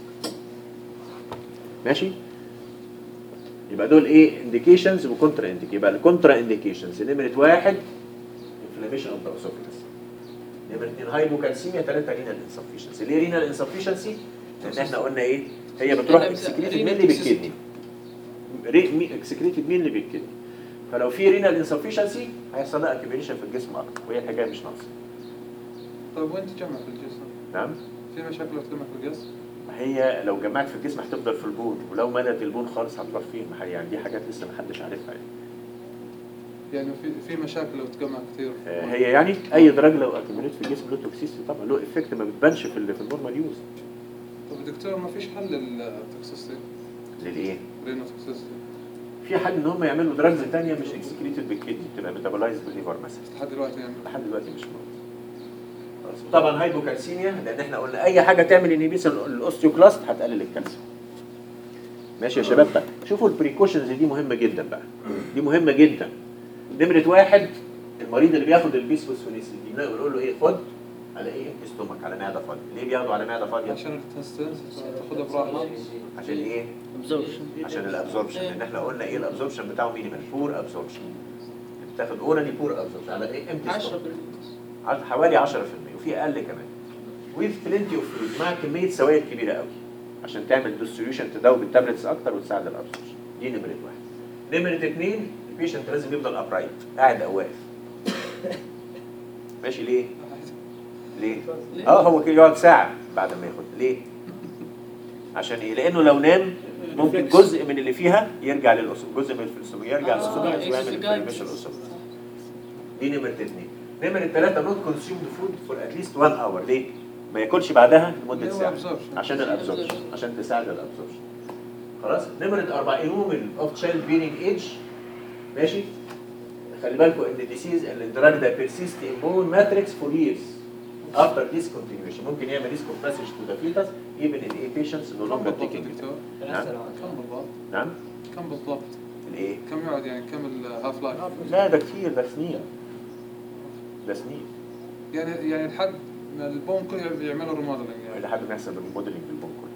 ماشي يبقى دول ايه انديكيشنز وكونترا انديك يبقى الكونترا انديكيشنز نمرة واحد انفلاميشن اوف ذا اسوفاجيس نمرة اثنين هايبوكالسيميا ثلاثة رينال انسفشنسي ليه رينال انسفشنسي؟ لان احنا قلنا ايه هي بتروح
لا،
اكسكريتد
renal
مين اللي
toxicity.
بالكدني اكسكريتد مين اللي بالكدني فلو في رينال انسفشنسي هيحصل لها اكيوميشن في الجسم اكتر وهي الحكايه مش ناقصه
طيب وين تجمع في الجسم؟
نعم
في مشاكل لو تجمع في الجسم؟
ما هي لو جمعت في الجسم هتفضل في البون ولو ملت البون خالص هتروح فين ما هي يعني دي حاجات لسه ما حدش عارفها يعني.
يعني في في مشاكل لو تجمع كثير
آه، هي يعني اي دراج لو اكيوميليت في الجسم له توكسيسيتي طبعا له افكت ما بتبانش في ال- في النورمال يوز
طب دكتور ما فيش حل للتوكسيستي
للايه؟
رينو توكسيستي
في حل ان هم يعملوا دراجز ثانيه مش اكسكريتد بالكدني تبقى ميتابولايز بالليفر مثلا
لحد دلوقتي يعني
لحد دلوقتي مش موجود خلاص طبعا هايبوكالسيميا لان احنا قلنا اي حاجه تعمل انهبيشن الاوستيوكلاست هتقلل الكالسيوم ماشي يا شباب بقى شوفوا البريكوشنز دي مهمه جدا بقى دي مهمه جدا نمره واحد المريض اللي بياخد البيسفوسفونيسيد بنقول له ايه خد على ايه استومك على معده فاضيه ليه بياخدوا على معده فاضيه
عشان التنستنس تاخدها براحة
عشان ايه عشان الابزوربشن لان احنا قلنا ايه الابزوربشن بتاعه مينيمال بور ابزوربشن بتاخد اورالي بور ابزوربشن على ايه امتى
10%
عد- حوالي 10% وفي اقل كمان وفي بلنتي اوف فلويد مع كميه سوائل كبيره قوي عشان تعمل ديستريوشن تدوب التابلتس اكتر وتساعد الابسوربشن دي نمره واحد نمره اثنين البيشنت لازم يفضل ابرايت قاعد او واقف ماشي ليه؟ ليه؟ اه هو كده يقعد ساعه بعد ما ياخد ليه؟ عشان ايه؟ لانه لو نام ممكن جزء من اللي فيها يرجع للاسم جزء من الفلسوم يرجع
آه،
للاسوفاجس ويعمل
exercise.
انفلاميشن الاسوفاجس دي نمرة اثنين نمرة ثلاثة نوت كونسيومد فود فور اتليست 1 اور ليه؟ ما ياكلش بعدها لمدة
اللي هو
ساعة
absorption.
عشان الابزوربشن عشان تساعد الابزوربشن خلاص نمرة أربعة انومن اوف تشايلد بيرنج ايج ماشي خلي بالكم ان ديسيز الدراج ده بيرسيست ان بون ماتريكس فور ييرز افتر discontinuation ممكن يعمل ريسك اوف باسج تو ذا فيتس ايفن ان اي بيشنتس نو
كم
لونجر
بالضبط
تيكينج
دكتور؟
نعم
كم بالضبط؟
نعم
كم بالضبط؟
الايه؟
كم يقعد يعني كم الهاف لايف؟
لا ده كتير ده سنين ده سنين
يعني يعني لحد ما البون كله بيعملوا ريموديلنج يعني
لحد ما يحصل الموديلنج بالبون كله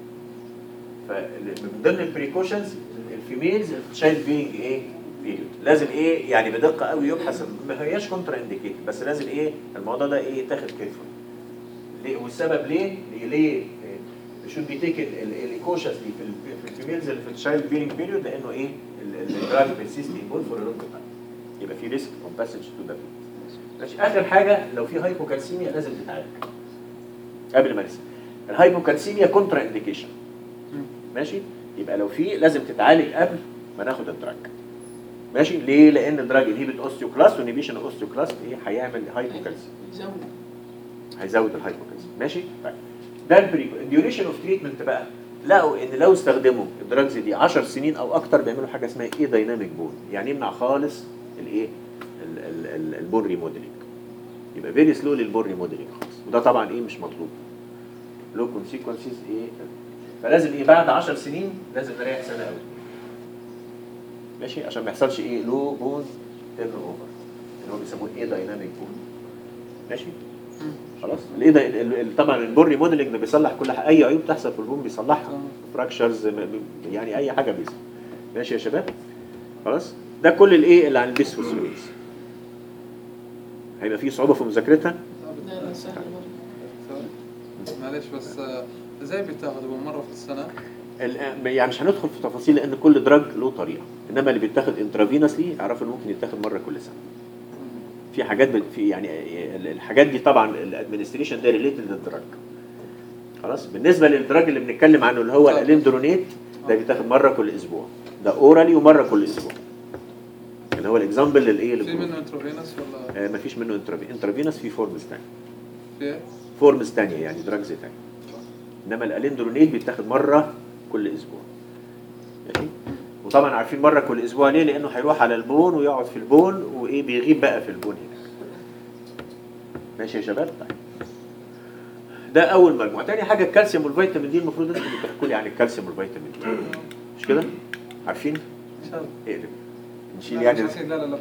فمن ضمن البريكوشنز الفيميلز تشايلد بينج ايه بيريود لازم ايه يعني بدقه قوي يبحث ما هياش كونترا انديكيتد بس لازم ايه الموضوع ده ايه يتاخد كيرفول ليه والسبب ليه ليه, ليه should be taken الكوشسلي في ال- في الفيميلز اللي في التشايلد بيرنج بيريود لانه ايه الدراج بيرسيست ان بول فور لونج تايم يبقى في ريسك اوف باسج تو ذا ماشي اخر حاجه لو في هايبوكالسيميا لازم تتعالج قبل ما ننسى الهايبوكالسيميا كونترا انديكيشن ماشي يبقى لو في لازم تتعالج قبل ما ناخد الدراج ماشي ليه لان الدراج انهيبت اوستيوكلاست وانهيبيشن اوستيوكلاست ايه هيعمل هايبوكالسيميا
يزود
هيزود الهايبوكالسيميا ماشي طيب ده الديوريشن اوف تريتمنت بقى لقوا ان لو استخدموا الدراجز دي 10 سنين او اكتر بيعملوا حاجه اسمها ايه دايناميك بون يعني يمنع خالص الايه ال- ال- ال- البون ريموديلنج يبقى فيري سلولي البون ريموديلنج خالص وده طبعا ايه مش مطلوب له كونسيكونسز ايه فلازم ايه بعد 10 سنين لازم نريح سنه او اتنين ماشي عشان ما يحصلش ايه لو بون تيرن اوفر اللي هو بيسموه ايه دايناميك بون ماشي خلاص ليه ده ال- ال- طبعا البون ريموديلنج ده بيصلح كل حاجه اي عيوب تحصل في البون بيصلحها فراكشرز يعني اي حاجه بيصلح ماشي يا شباب خلاص ده كل الايه اللي عن البيسفوسفوريز هيبقى في صعوبه في مذاكرتها
لا لا سهل مرة.
معلش بس آه، ازاي بيتاخذوا مرة في السنة؟
ال- يعني مش هندخل في تفاصيل لان كل دراج له طريقه انما اللي بيتاخد انترافينسلي اعرفوا انه ممكن يتاخد مره كل سنه في حاجات بت- في يعني ال- الحاجات دي طبعا الادمنستريشن ده ريليتد للدراج خلاص بالنسبه للدراج اللي بنتكلم عنه اللي هو
طيب.
الالندرونيت ده بيتاخد مره كل اسبوع ده اورالي ومره كل اسبوع اللي هو الاكزامبل للايه
في
للجروب.
منه انتروفينوس ولا
آه مفيش منه انترافي انترافينس في فورمز ثانيه
في
فورمز ثانيه يعني دراجز ثانيه انما الالندرونيت بيتاخد مره كل اسبوع ماشي وطبعا عارفين مره كل اسبوع ليه لانه هيروح على البون ويقعد في البون وايه بيغيب بقى في البون هناك ماشي يا شباب طيب ده اول مجموعه تاني حاجه الكالسيوم والفيتامين دي المفروض انتوا اللي تحكوا لي عن الكالسيوم والفيتامين دي مش كده عارفين
ان شاء الله
اقلب نشيل
لا،
يعني
مش عارفين، لا لا لا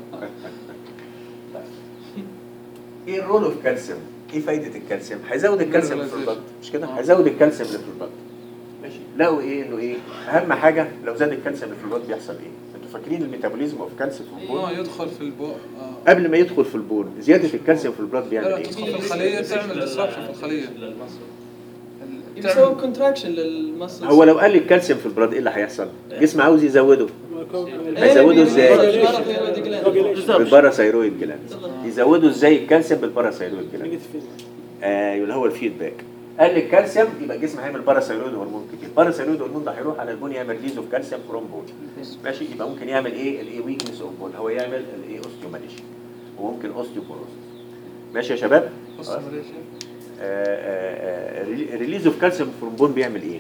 ايه الرول اوف كالسيوم؟ ايه فايده الكالسيوم؟ هيزود الكالسيوم اللي في البلد مش كده؟
آه.
هيزود الكالسيوم اللي في البلد ماشي لقوا ايه انه ايه؟ اهم حاجه لو زاد الكالسيوم اللي في البلد بيحصل ايه؟ انتوا فاكرين الميتابوليزم اوف كالسيوم في
اه
البون؟
يدخل في البو آه.
قبل ما يدخل في البون زياده الكالسيوم في البلد
لا
بيعمل
لا
ايه؟
تدخل في الخلية تعمل ديسربشن في الخلية ال-
بيسوي
تعمل
كونتراكشن للمسلز
هو لو قل الكالسيوم في البلد ايه اللي هيحصل؟ الجسم عاوز يزوده
إيه،
هيزودوا إزاي؟
بالباراثيرويد gland.
بالباراسيرويد جلاند يزودوا ازاي الكالسيوم بالباراسيرويد جلاند ايوه اللي هو الفيدباك قال الكالسيوم يبقى الجسم هيعمل باراسيرويد هرمون كتير باراسيرويد هرمون ده هيروح على البون يعمل ريليز اوف كالسيوم فروم بون ماشي يبقى ممكن يعمل ايه الايه ويكنس اوف بون هو يعمل الايه اوستيوماليشيا وممكن اوستيوبوروسيس ماشي يا شباب
بص
خلاص؟
ماليش.
ريليز اوف كالسيوم فروم بون بيعمل ايه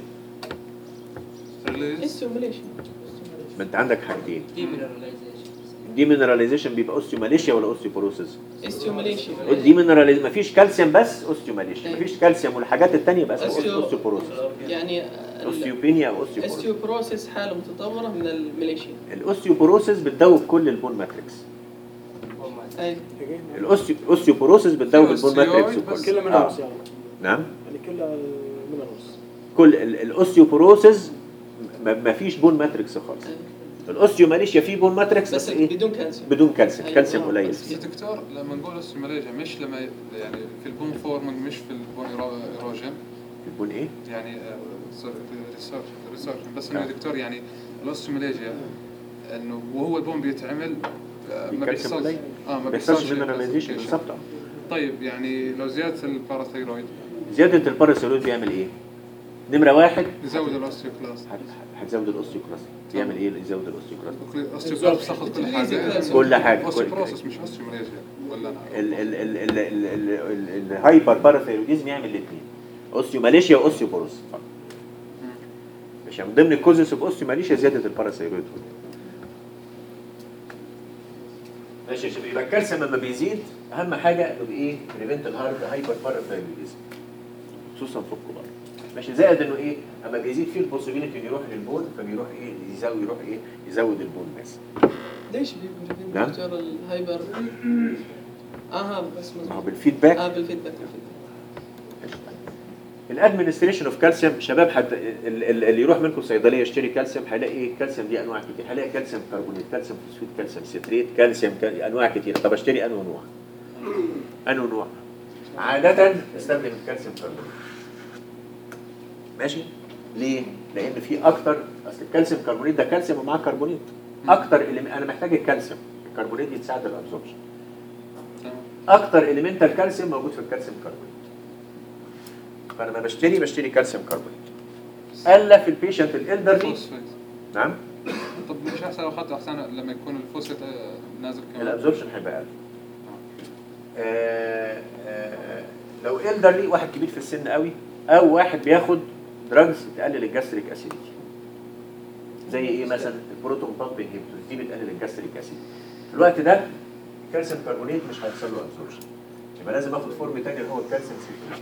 ريليز
Stimulation.
ما انت عندك حاجتين
Demineralization.
ديمينراليزيشن بيبقى اوستيوماليشيا ولا اوستيوبوروسيس
Stimulation.
الديمينراليز مفيش كالسيوم بس اوستيوماليشيا
أيوة.
مفيش كالسيوم والحاجات التانية بس
أوستيو-
اوستيوبوروسيس
يعني
اوستيوبينيا او اوستيوبوروسيس
الاستيوبروسيس حالة متطورة من الميليشيا
الاوستيوبوروسيس بتدوب كل البون ماتريكس
اي
الاوستيو الاوستيوبوروسيس بتزود البون
أوستيويد
ماتريكس
بس
وكل
كلها من
آه.
نص يعني
نعم
يعني كلها من نص
كل ال- الاوستيوبوروسيس ما ما فيش بون ماتريكس خالص الاوستيوماليشيا فيه بون ماتريكس
بس
بس ايه
بدون كالسيوم
بدون كالسيوم
أيوة.
كالسيوم قليل
بس دكتور لما نقول اوستيوماليجيا مش لما ي- يعني في البون فورمنج مش في البون إيرو- ايروجن
البون ايه
يعني ريسيرش ريسيرش بس انه
نعم.
دكتور يعني الاوستيوماليجيا انه وهو البون بيتعمل آه، ما
بالكالسيوم
بيحصلش
قليل.
اه ما
ما بيحصلش
بيحصلش
مينراليزيشن
calcification.
بالظبط آه.
طيب يعني لو زياده الباراثيرويد
زياده الباراثيرويد بيعمل ايه نمره واحد
يزود الاوستيوكلاست
هت- هتزود الاوستيوكلاست يعمل ايه اللي يزود الاوستيوكلاست
الاوستيوكلاست تاخذ كل حاجه
كل حاجه كل
اوستيوبروسس مش اوستيوماليجيا ولا انا
ال- ال- ال- ال- ال- ال- ال- الهايبر باراثيروديزم يعمل الاثنين اوستيوماليشيا واوستيوبوروس فقط مش من ضمن الكوزس اوف اوستيوماليشيا زياده الباراثيرويد ماشي يا شباب يبقى الكالسيوم لما بيزيد اهم حاجه انه بايه بريفنت الهارد هايبر باراثيروديزم خصوصا في الكبار ماشي زائد انه ايه اما بيزيد فيه البوسيبيليتي انه يروح للبون فبيروح ايه يزود يروح ايه يزود البون ماس
ليش بيقول
نعم.
دكتور الهايبر اها بس
ما هو
مظبوط
بالفيدباك
اه بالفيدباك
الادمنستريشن اوف كالسيوم شباب حتى ال- ال- اللي يروح منكم صيدليه يشتري كالسيوم هيلاقي ايه الكالسيوم دي انواع كتير هيلاقي كالسيوم كربونات كالسيوم فوسفيت كالسيوم ستريت كالسيوم كال... انواع كتير طب اشتري انه نوع انه نوع عاده استخدم الكالسيوم كربونات ماشي ليه لان في اكتر اصل الكالسيوم كربونات ده كالسيوم ومعاه كربونات اكتر اللي انا محتاج الكالسيوم الكربونات دي تساعد الابزوربشن
تمام
اكتر اليمنتال كالسيوم موجود في الكالسيوم كربونات فلما بشتري بشتري كالسيوم كربونات الا في البيشنت الالدرلي
فوسفيت
نعم
طب مش احسن لو اخذت احسن لما يكون الفوسفيت آه، نازل كمان
الابزوربشن هيبقى اقل آه، آه، لو الدرلي واحد كبير في السن قوي او واحد بياخد دراجز تقلل الجاستريك اسيديتي زي ايه مثلا البروتون بامب انهبيتورز دي بتقلل الجاستريك اسيد في الوقت ده الكالسيوم كربونات مش هيحصل له ابزوربشن يبقى لازم اخد فورم تاني اللي هو الكالسيوم سيتريت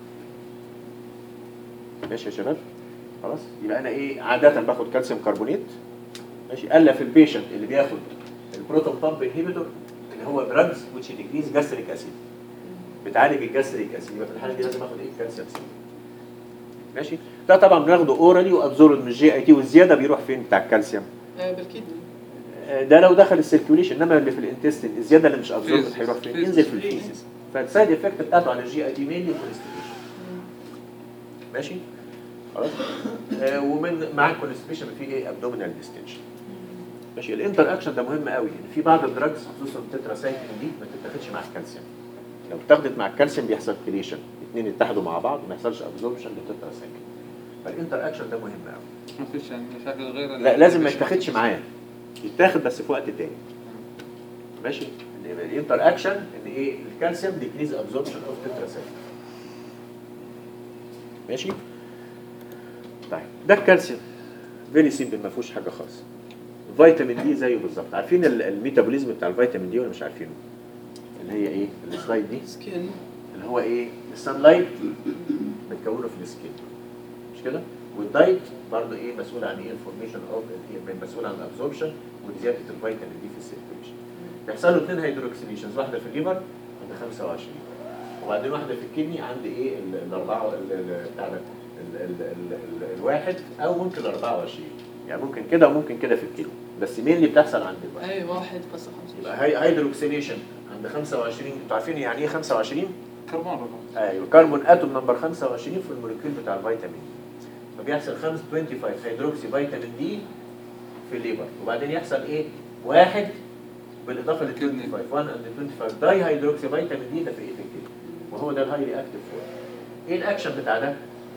ماشي يا شباب خلاص يبقى انا ايه عاده باخد كالسيوم كربونات ماشي الا في البيشنت اللي بياخد البروتون بامب انهبيتور اللي هو دراجز which decrease جاستريك اسيد بتعالج الجاستريك اسيد يبقى في الحاله دي لازم اخد ايه كالسيوم سيتريت ماشي ده طبعا بناخده اورالي وابزورب من الجي اي تي والزياده بيروح فين بتاع الكالسيوم
آه بالكدني
آه، ده لو دخل السيركيوليشن انما اللي في الانتستين الزياده اللي مش ابزورب
فيزيس.
هيروح فين
فيزيس.
ينزل في الفيسيس فالسايد افكت بتاعته على الجي اي تي مينلي كونستيبيشن ماشي خلاص آه ومن مع الكونستيبيشن في ايه ابدومينال ديستنشن ماشي الانتر اكشن ده مهم قوي ان في بعض الدراجز خصوصا التتراسايكلين دي ما تتاخدش مع الكالسيوم لو اتاخدت مع الكالسيوم بيحصل كليشن اثنين اتحدوا مع بعض وما يحصلش ابزوربشن للتتراسايكلين فالانتر اكشن ده مهم قوي
ما فيش يعني مشاكل غير
لا لازم ما يتاخدش معاه يتاخد بس في وقت تاني ماشي الانتر اكشن ان ايه الكالسيوم ديكريز ابزوربشن اوف تتراسايكلين ماشي طيب ده الكالسيوم فيري سيمبل ما فيهوش حاجه خالص فيتامين دي زيه بالظبط عارفين ال- الميتابوليزم بتاع الفيتامين دي ولا مش عارفينه اللي هي ايه السلايد دي
سكين
اللي هو ايه السان لايت بتكونه في السكين مش كده والدايت برضه ايه مسؤول عن ايه الفورميشن اوف مسؤول عن الابزوربشن وزياده الفيتامين دي في السيركيوليشن بيحصل له اثنين هيدروكسيليشنز واحده في الليفر عند 25 وبعدين واحده في الكدني عند ايه ال- الاربعه ال- ال- بتاع ده ال- ال- ال- ال- الواحد او ممكن ال 24 يعني ممكن كده وممكن كده في الكيلو بس مين اللي بتحصل عند الواحد
اي واحد بس خمسة
يبقى هاي هيدروكسيليشن عند 25 انتوا عارفين يعني ايه 25
كربون ربع
ايوه كربون اتوم نمبر 25 في الموليكيول بتاع الفيتامين فبيحصل 5 25 هيدروكسي فيتامين دي في الليبر وبعدين يحصل ايه؟ واحد بالاضافه لل 25 1 اند 25 داي هيدروكسي فيتامين دي ده في ايه في الكلى وهو ده الهايلي اكتف فورم ايه الاكشن بتاع ده؟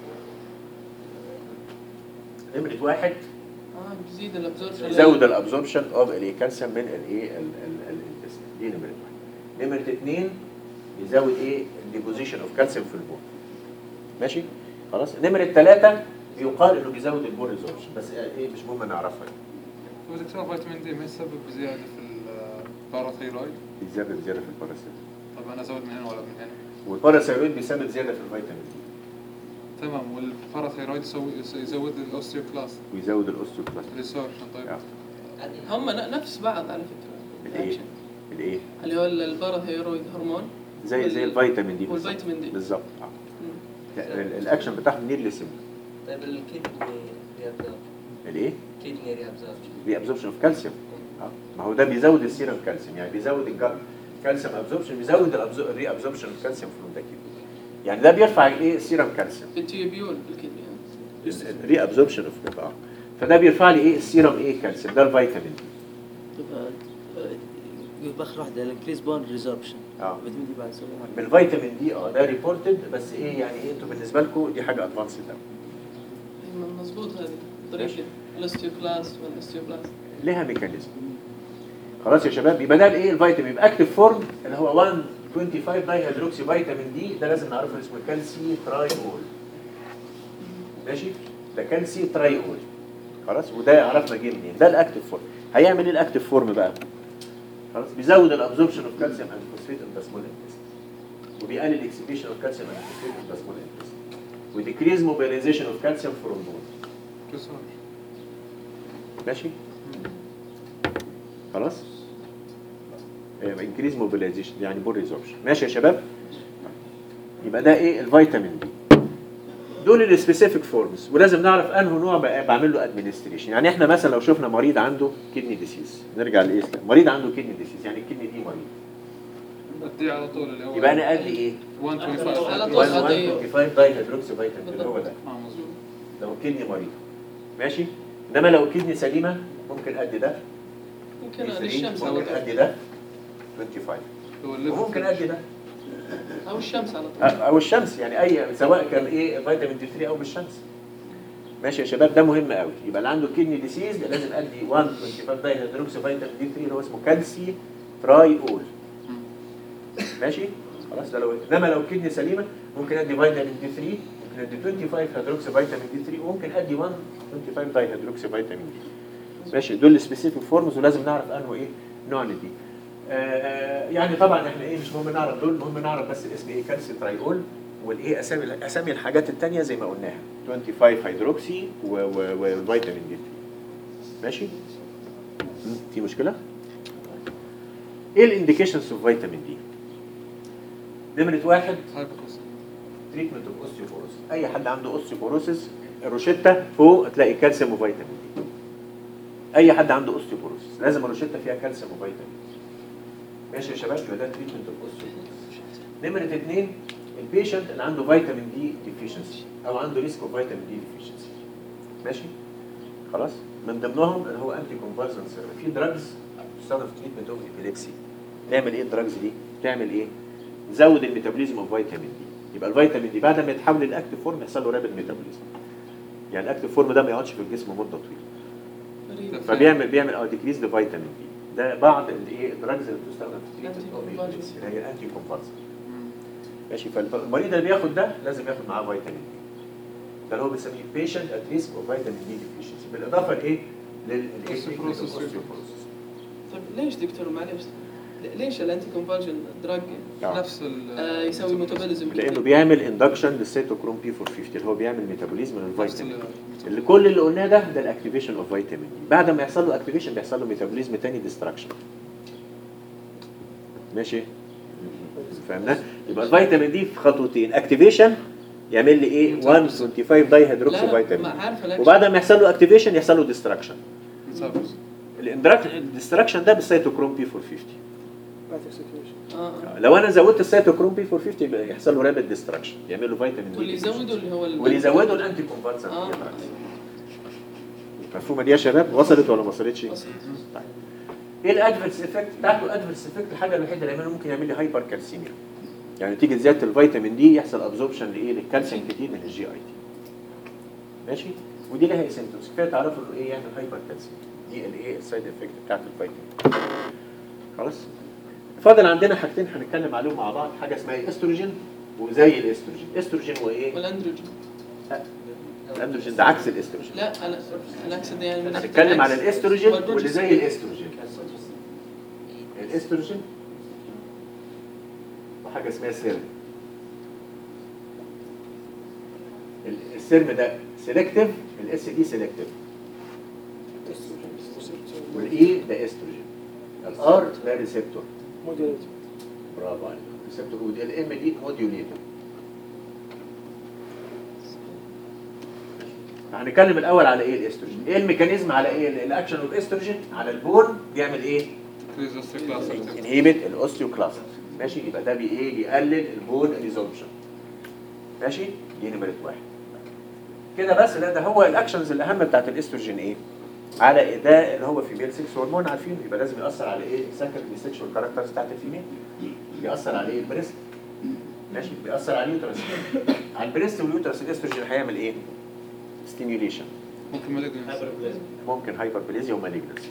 نمرة واحد
اه بيزيد الابزوربشن
يزود الابزوربشن اوف الكالسيوم من الايه الانتستين دي نمره واحد نمره اثنين يزود ايه الديبوزيشن اوف كالسيوم في البون ماشي خلاص نمره ثلاثه يقال انه بيزود البون ريزوربشن بس ايه مش مهم نعرفها
ودكتور فيتامين دي ما يسبب زياده في الباراثيرويد
بيزيد زياده في الباراسيت
طب انا ازود من هنا ولا من هنا
والباراسيرويد بيسبب زياده في الفيتامين دي
تمام والباراثيرويد يسوي يزود الاوستيوكلاست
ويزود الاوستيوكلاست
ريسورشن طيب
آه.
يعني هم ن- نفس بعض على فكره
الايه؟ الايه
اللي هو الباراثيرويد هرمون
زي زي
وال-
الفيتامين دي بالظبط.
والفيتامين دي.
بالظبط آه.
مم.
ال- الاكشن بتاعهم نيرلي سيمبل
طيب الكدني ريابزوربشن
الايه
كدني ريابزوربشن
دي ابزوربشن اوف كالسيوم ما هو ده بيزود السيرم كالسيوم يعني بيزود الجر كالسيوم ابزوربشن بيزود الري ابزوربشن اوف كالسيوم فروم ذا كيدني يعني ده بيرفع الايه السيرم كالسيوم
بالتيوبيول بالكدني ها.
الري ابزوربشن اوف اه فده بيرفع لي ايه السيرم ايه كالسيوم ده الفيتامين دي
باخر واحدة الانكريز بون ريزوربشن
اه
فيتامين دي بعد سوي
بالفيتامين دي اه ده ريبورتد بس ايه يعني ايه انتوا بالنسبه لكم دي حاجه ادفانسد قوي
أيوة، مظبوط هذه طريقة الاستيوكلاس والاستيوبلاست
ليها ميكانيزم خلاص يا شباب يبقى ده الايه الفيتامين يبقى اكتف فورم اللي هو 125 داي هيدروكسي فيتامين دي ده لازم نعرفه اسمه كالسي ترايول ماشي ده كالسي ترايول خلاص وده عرفنا جه منين ده الاكتف فورم هيعمل ايه الاكتف فورم بقى خلاص بيزود الابزوربشن اوف كالسيوم اند فوسفيت ان ذا سمول intestine وبيقلل الاكسبيشن اوف كالسيوم اند فوسفيت ان ذا سمول intestine وديكريز موبيلايزيشن اوف كالسيوم فروم بون
ريسيرش
ماشي خلاص انكريز موبيلايزيشن يعني بور ريزوربشن ماشي يا شباب يبقى ده ايه الفيتامين دي دول السبيسيفيك فورمز ولازم نعرف انه نوع بقى بعمل له ادمنستريشن يعني احنا مثلا لو شفنا مريض عنده كدني ديسيز نرجع للاسلام مريض عنده كدني ديسيز يعني الكدني دي مريض
بدي على طول اللي هو
يبقى انا ادي ايه
125
على طول.
125 داي هيدروكسي فيتامين اللي هو ده
اه مظبوط
لو الكدني مريض ماشي انما لو الكدني سليمه ممكن ادي ده
ممكن
D3
للشمس على
ممكن
طول
ادي ده 25
هو الليفر
وممكن ادي ده
او الشمس على طول
او الشمس يعني اي سواء كان ايه فيتامين دي 3 او بالشمس ماشي يا شباب ده مهم قوي يبقى اللي عنده كدني ديسيز لازم ادي 125 داي هيدروكسي فيتامين دي 3 اللي هو اسمه كالسي تراي اول ماشي خلاص ده لو انما لو الكدني سليمه ممكن ادي فيتامين دي 3 ممكن ادي 25 هيدروكسي فيتامين دي 3 وممكن ادي 125 داي هيدروكسي فيتامين دي ماشي دول السبيسيفيك فورمز ولازم نعرف انه ايه نوع دي آه، آه، يعني طبعا احنا ايه مش مهم نعرف دول المهم نعرف بس الاسم ايه كالسي ترايول والايه اسامي اسامي الحاجات الثانيه زي ما قلناها 25 هيدروكسي و- و- وفيتامين دي 3 ماشي مم، في مشكله ايه الانديكيشنز اوف فيتامين دي نمره واحد
هايبوكلاسيميا
تريتمنت اوف اوستيوبوروسيس اي حد عنده اوستيوبوروسيس الروشته فوق تلاقي كالسيوم وفيتامين دي اي حد عنده اوستيوبوروسيس لازم الروشته فيها كالسيوم وفيتامين دي ماشي يا شباب يبقى ده تريتمنت اوف اوستيوبوروسيس نمره اثنين البيشنت اللي عنده فيتامين دي ديفيشنسي او عنده ريسك اوف فيتامين دي ديفيشنسي ماشي خلاص من ضمنهم اللي هو انتي كونفرسنس في دراجز بتستخدم في تريتمنت اوف ابيليبسي تعمل ايه الدراجز دي؟ تعمل ايه؟ تزود الميتابوليزم اوف فيتامين دي يبقى الفيتامين دي بعد ما يتحول للاكتيف فورم يحصل له رابد ميتابوليزم يعني الاكتيف فورم ده ما يقعدش في الجسم مده طويله
غريب
فبيعمل بيعمل اه ديكريز لفيتامين دي ده بعض الايه الدراجز اللي بتستخدم في تريتمنت اوف
Anticonvulsant.
ابيليبسي اللي هي انتي كونفرسنس ماشي فالمريض اللي بياخد ده لازم ياخد معاه فيتامين دي ده اللي هو بنسميه بيشنت ات ريسك اوف فيتامين دي ديفيشنسي بالاضافه لايه؟
Osteoporosis.
للاوستيوبروسيس
طيب ليش دكتور معلش ليش الانتي كونفرجن دراج
نفس ال
آه، يسوي ميتابوليزم
لانه بيعمل اندكشن للسيتوكروم بي 450 اللي هو بيعمل ميتابوليزم
نفس
للفيتامين
ال-
اللي كل اللي قلناه ده ده الاكتيفيشن اوف فيتامين دي بعد ما يحصل له اكتيفيشن بيحصل له ميتابوليزم تاني ديستراكشن ماشي فهمنا يبقى الفيتامين دي في خطوتين اكتيفيشن يعمل لي ايه 125 داي هيدروكسي
لا ما
فيتامين
عارفه
دي وبعد ما يحصل له اكتيفيشن يحصل له ديستراكشن
مسافر.
الديستراكشن ده بالسيتوكروم بي 450
Patrick situation.
اه
لو انا زودت السيتوكروم بي 450 يبقى يحصل له رابد ديستراكشن يعمل له فيتامين دي
واللي يزوده اللي هو ال-
واللي يزودوا الانتي كونفرسنت
اه
مفهومه دي يا شباب وصلت ولا ما وصلتش؟
بسيط.
طيب. ايه الادفرس افكت بتاعته الادفرس افكت الحاجه الوحيده اللي يعملها ممكن يعمل لي هايبر كالسيميا يعني تيجي زياده الفيتامين دي يحصل ابزوربشن لايه للكالسيوم كتير من الجي اي تي ماشي ودي لها سيمتومز كفايه تعرفوا انه ايه يعمل هايبر كالسيميا دي الايه السايد افكت بتاعت الفيتامين خلاص فاضل عندنا حاجتين هنتكلم عليهم مع بعض حاجه اسمها الاستروجين وزي الاستروجين استروجين وايه
والاندروجين
الاندروجين ده عكس الاستروجين
لا انا انا اقصد يعني من ناحية
هنتكلم على
العكس.
الاستروجين
والبروجسترون.
واللي زي الاستروجين الاستروجين وحاجه اسمها سيرم ال- السيرم ده سيلكتيف الاس دي سيلكتيف والاي ده استروجين الار ده ريسبتور
موديليتور
برافو عليك ريسبتور وود الام دي موديوليتور هنتكلم الاول على ايه الاستروجين ايه الميكانيزم على ايه ال- الاكشن اوف استروجين على البون بيعمل ايه
كريز اوستيوكلاستر
انهيبت الاوستيوكلاست ماشي يبقى ده بي ايه بيقلل البون ريزوربشن ماشي دي نمره واحد كده بس لا ده هو الاكشنز الاهم بتاعت الاستروجين ايه على إيه؟ ده اللي هو فيميل 6 هرمون عارفين يبقى لازم ياثر على ايه السكندري سيكشوال كاركترز بتاعت الفيميل بيأثر على ايه البريست ماشي بيأثر على اليوترس على البريست واليوترس الاستروجين هيعمل ايه ستيميوليشن
ممكن مالجنس
ممكن هايبربليزيا ومالجنسي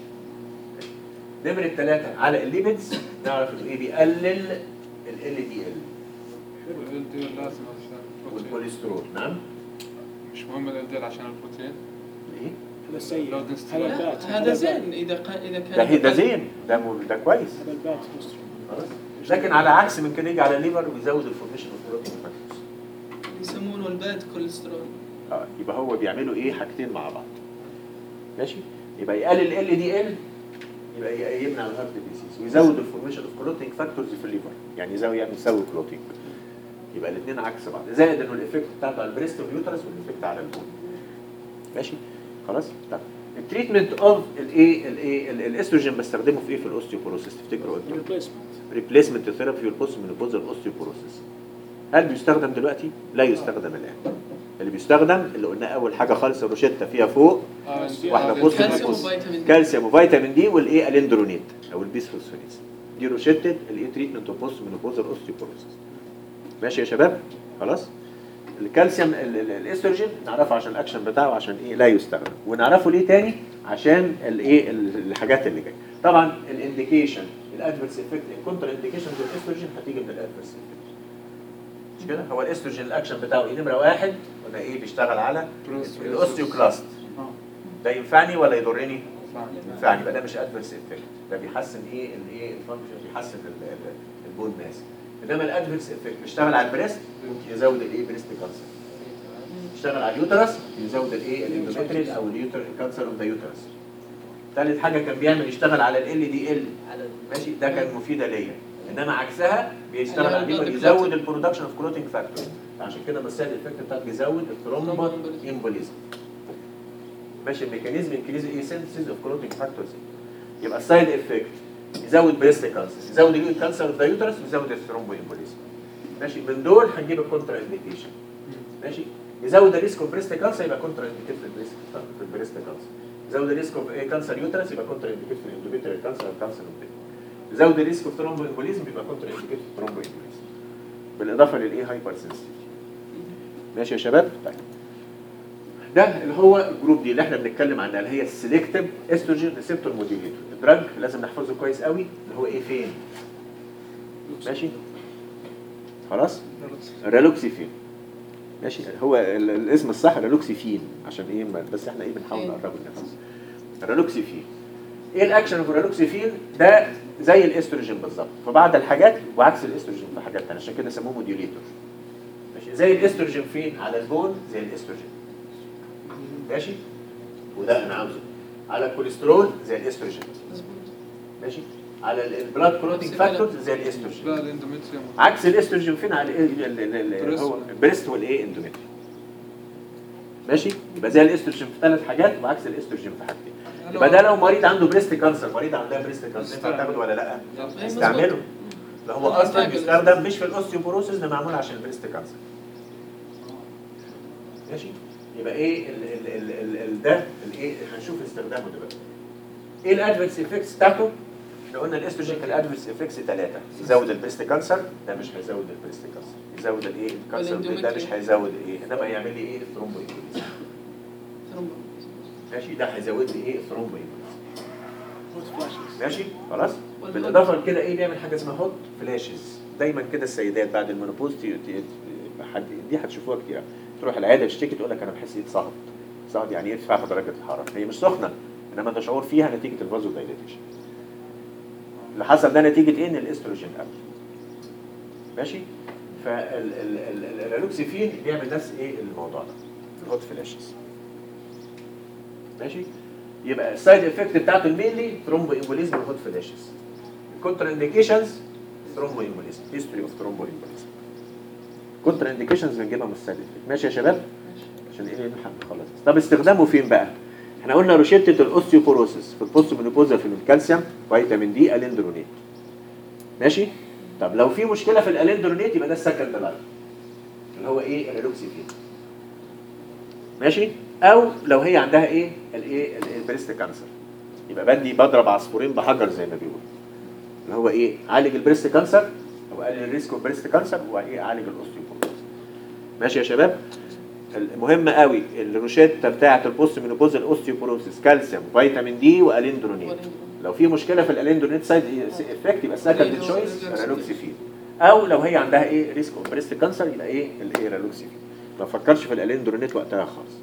نمرة ثلاثة على الليبيدز نعرف انه ايه بيقلل ال دي ال
ال دي لازم عشان البروتين
والكوليسترول نعم
مش مهم ال دي عشان البروتين
ايه
هذا سيء
لو دنست-
هذا
لا،
البات
هذا زين اذا ق- اذا كان
ده هي- ده زين ده م- ده كويس
هذا البات مستر
خلاص لكن على عكس من كده يجي على الليفر ويزود الفورميشن اوف بروتين فاكتورز
يسمونه الباد كوليسترول
اه يبقى هو بيعملوا ايه حاجتين مع بعض ماشي يبقى يقلل ال دي ال يبقى ي- يمنع الهارت ديزيز ويزود الفورميشن اوف كلوتينج فاكتورز في الليفر يعني يزود يعني يسوي كلوتينج يبقى الاثنين عكس بعض زائد انه الايفكت بتاعته على البريست واليوترس والايفكت على البون ماشي خلاص طب التريتمنت اوف الايه الايه ال- الاستروجين بستخدمه في ايه في الاوستيوبوروسيس تفتكروا انتوا
ريبليسمنت
ريبليسمنت ثيرابي والبوست مينوبوزال اوستيوبوروسيس هل بيستخدم دلوقتي؟ لا يستخدم الان اللي بيستخدم اللي قلناه اول حاجه خالص الروشته فيها فوق
آه،
واحده
آه،
بوست
كالسيوم
مينوبوز
وفيتامين دي.
كالسيوم وفيتامين دي والايه الندرونيت او البيسفوسفونيت دي روشته الايه تريتمنت اوف بوست مينوبوزال اوستيوبوروسيس ماشي يا شباب خلاص الكالسيوم ال- ال- الاستروجين نعرفه عشان الاكشن بتاعه عشان ايه لا يستخدم ونعرفه ليه تاني عشان الايه ال- الحاجات اللي جايه طبعا الانديكيشن الادفيرس افكت الكونتر انديكيشن الاستروجين هتيجي من الادفيرس افكت مش كده هو الاستروجين الاكشن بتاعه ايه نمره واحد قلنا ايه بيشتغل على
بروس-
الاوستيوكلاست
آه،
ده ينفعني ولا يضرني؟
فاهم.
ينفعني يبقى ده مش ادفيرس افكت ده بيحسن ايه الايه الفانكشن بيحسن ال- ال- البون ماس انما الادفيرس افكت بيشتغل على البريست ممكن يزود الايه بريست كانسر يشتغل على اليوترس يزود الايه الاندوميتريال او اليوتر كانسر اوف ذا يوترس ثالث حاجه كان بيعمل يشتغل على ال دي ال
على
ماشي ده كان مفيده ليا انما عكسها بيشتغل
على
على الليفر
البلاد
يزود
كلوتينج.
البرودكشن اوف كلوتينج فاكتور عشان كده مثال الافكت بتاعك بيزود الثرومبو
Thromboembolism.
امبوليزم ماشي الميكانيزم انكريز ايه سينثيسيس اوف كلوتينج فاكتورز يبقى السايد افكت يزود بريست كانسر يزود اليوت كانسر اوف ذا يوترس ويزود الثرومبو امبوليزم ماشي من دول هنجيب الكونترا انديكيشن ماشي يزود الريسك اوف بريست كانسر يبقى كونترا انديكيت في البريست في البريست كانسر يزود الريسك اوف ايه كانسر يوترس يبقى كونترا انديكيت في الاندوميتريال كانسر والكانسر اوف يزود الريسك اوف ثرومبو امبوليزم يبقى كونترا انديكيت في الثرومبو امبوليزم بالاضافه للايه هايبر سنسيتيفيتي ماشي يا شباب طيب ده اللي هو الجروب دي اللي احنا بنتكلم عنها اللي هي السلكتيف استروجين ريسبتور موديوليتور الدراج لازم نحفظه كويس قوي اللي هو ايه فين ماشي خلاص رالوكسيفين ماشي هو ال- الاسم الصح رالوكسيفين عشان ايه ما- بس احنا ايه بنحاول
إيه.
نقربه للناس رالوكسيفين ايه الاكشن اوف الرالوكسيفين ده زي الاستروجين بالظبط في بعض الحاجات وعكس الاستروجين في حاجات ثانيه عشان كده سموه موديوليتور ماشي زي الاستروجين فين على البون زي الاستروجين ماشي وده انا عاوزه على الكوليسترول زي الاستروجين
مظبوط
ماشي على البلاد كلوتينج فاكتور زي الاستروجين
لا الاندوميتريوم
عكس الاستروجين فين على ال- ال- ال- ال-
بريست.
هو البريست والايه اندوميتري ماشي يبقى زي الاستروجين في ثلاث حاجات وعكس الاستروجين في حاجتين يبقى ده لو مريض عنده بريست كانسر مريض عندها بريست كانسر ينفع تاخده ولا لا؟
أي
استعمله
مظبوط.
ده هو
أنا
اصلا
فاكر.
بيستخدم مش في الاوستيوبوروسيس ده معمول عشان البريست كانسر ماشي يبقى ايه ال ال ال ال ال ده الايه هنشوف استخدامه دلوقتي ايه الادفيرس افكتس بتاعته احنا قلنا الاستروجين كان الادفيرس افكتس ثلاثه يزود البريست كانسر ده مش هيزود البريست كانسر يزود الايه الكانسر ده مش
والاندوميتريوم.
هيزود ايه انما يعمل لي ايه الثرومبو
ثرومبو.
ماشي ده هيزود لي ايه الثرومبو
هوت فلاشز
ماشي خلاص
والهوت-
بالاضافه لكده ايه بيعمل حاجه اسمها هوت فلاشز دايما كده السيدات بعد المينوبوز ت- ت- حد دي هتشوفوها كتير تروح العياده تشتكي تقول لك انا بحس ايد صهد صهد يعني ايه ارتفاع في درجه الحراره هي مش سخنه انما ده شعور فيها نتيجه الفازو دايليتيشن اللي حصل ده نتيجه ايه ان الاستروجين قل ماشي فالرالوكسيفين بيعمل نفس ايه الموضوع ده الهوت فلاشز ماشي يبقى السايد افكت بتاعته المينلي ثرومبو امبوليزم وهوت فلاشز كونتر انديكيشنز ثرومبويمبوليزم هيستوري اوف ثرومبويمبوليزم كونتر انديكيشنز بنجيبها من السايد افكت ماشي يا شباب عشان ايه نلحق نخلص طب استخدامه فين بقى احنا قلنا روشته الاوستيوبوروسيس في البوست مينوبوزا في الكالسيوم فيتامين دي الندرونيت ماشي طب لو في مشكله في الالندرونيت يبقى ده السكند لاين اللي هو ايه الريلوكسيفين ماشي او لو هي عندها ايه الايه ال- البريست كانسر يبقى بدي بضرب عصفورين بحجر زي ما بيقولوا اللي هو ايه عالج البريست كانسر او قلل الريسك اوف بريست كانسر وايه عالج الاوستيوبوروسيس ماشي يا شباب المهم قوي الروشته بتاعه البوست مينوبوز الاوستيوبوروسيس كالسيوم فيتامين دي والندرونيت لو في مشكله في الالندرونيت سايد افكت يبقى سكند تشويس ريلوكسيفين او لو هي عندها ايه ريسك اوف بريست كانسر يبقى ايه الايه ريلوكسيفين ما فكرش في الالندرونيت وقتها خالص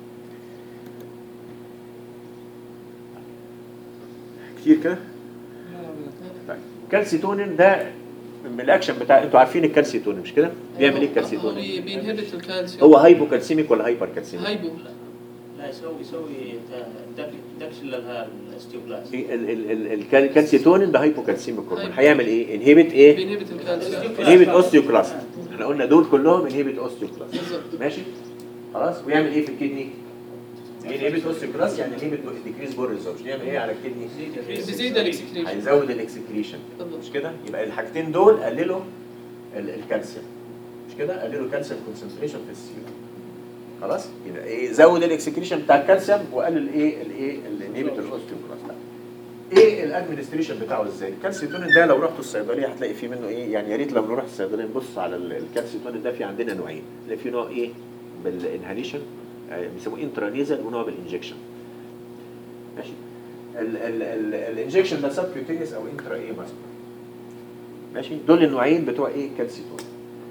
كتير كده طيب كالسيتونين ده من الاكشن بتاع انتوا عارفين الكالسيتونين مش كده بيعمل ايه الكالسيتونين
بينهبت الكالسيوم
هو هايبوكالسيميك ولا هايبر كالسيميك
هايبو
لا يسوي يسوي دكشن لها الاستيوبلاست
ال- ال- ال- الكال- الكالسيتونين ده هايبوكالسيميك هرمون
هايبو.
هيعمل ايه انهبت ايه
بينهبت الكالسيوم
انهبت اوستيوكلاست احنا قلنا دول كلهم انهبت اوستيوكلاست
بالظبط
ماشي خلاص ويعمل ايه في الكدني انهبت اوستيوكلاست يعني انهبت ديكريز بور ريزوربشن يعمل ايه على الكدني
بيزيد الاكسكريشن
هيزود الاكسكريشن
بالضبط.
مش كده يبقى الحاجتين دول قللوا ال- الكالسيوم مش كده قللوا الكالسيوم كونسنتريشن في السيرم خلاص يبقى ايه زود الاكسكريشن بتاع الكالسيوم وقلل ايه الايه الانهبت الاوستيوكلاست ايه الادمنستريشن بتاعه ازاي الكالسيتونين ده لو رحتوا الصيدليه هتلاقي فيه منه ايه يعني يا ريت لما نروح الصيدليه نبص على ال- الكالسيتونين ده في عندنا نوعين تلاقي في نوع ايه بالانهاليشن آه، بيسموه انترانيزل ونوع بالانجكشن ماشي ال- ال- ال- الانجكشن ده سبكيوتينيوس او انترا ايه ماسكولار ماشي دول النوعين بتوع ايه كالسيتونين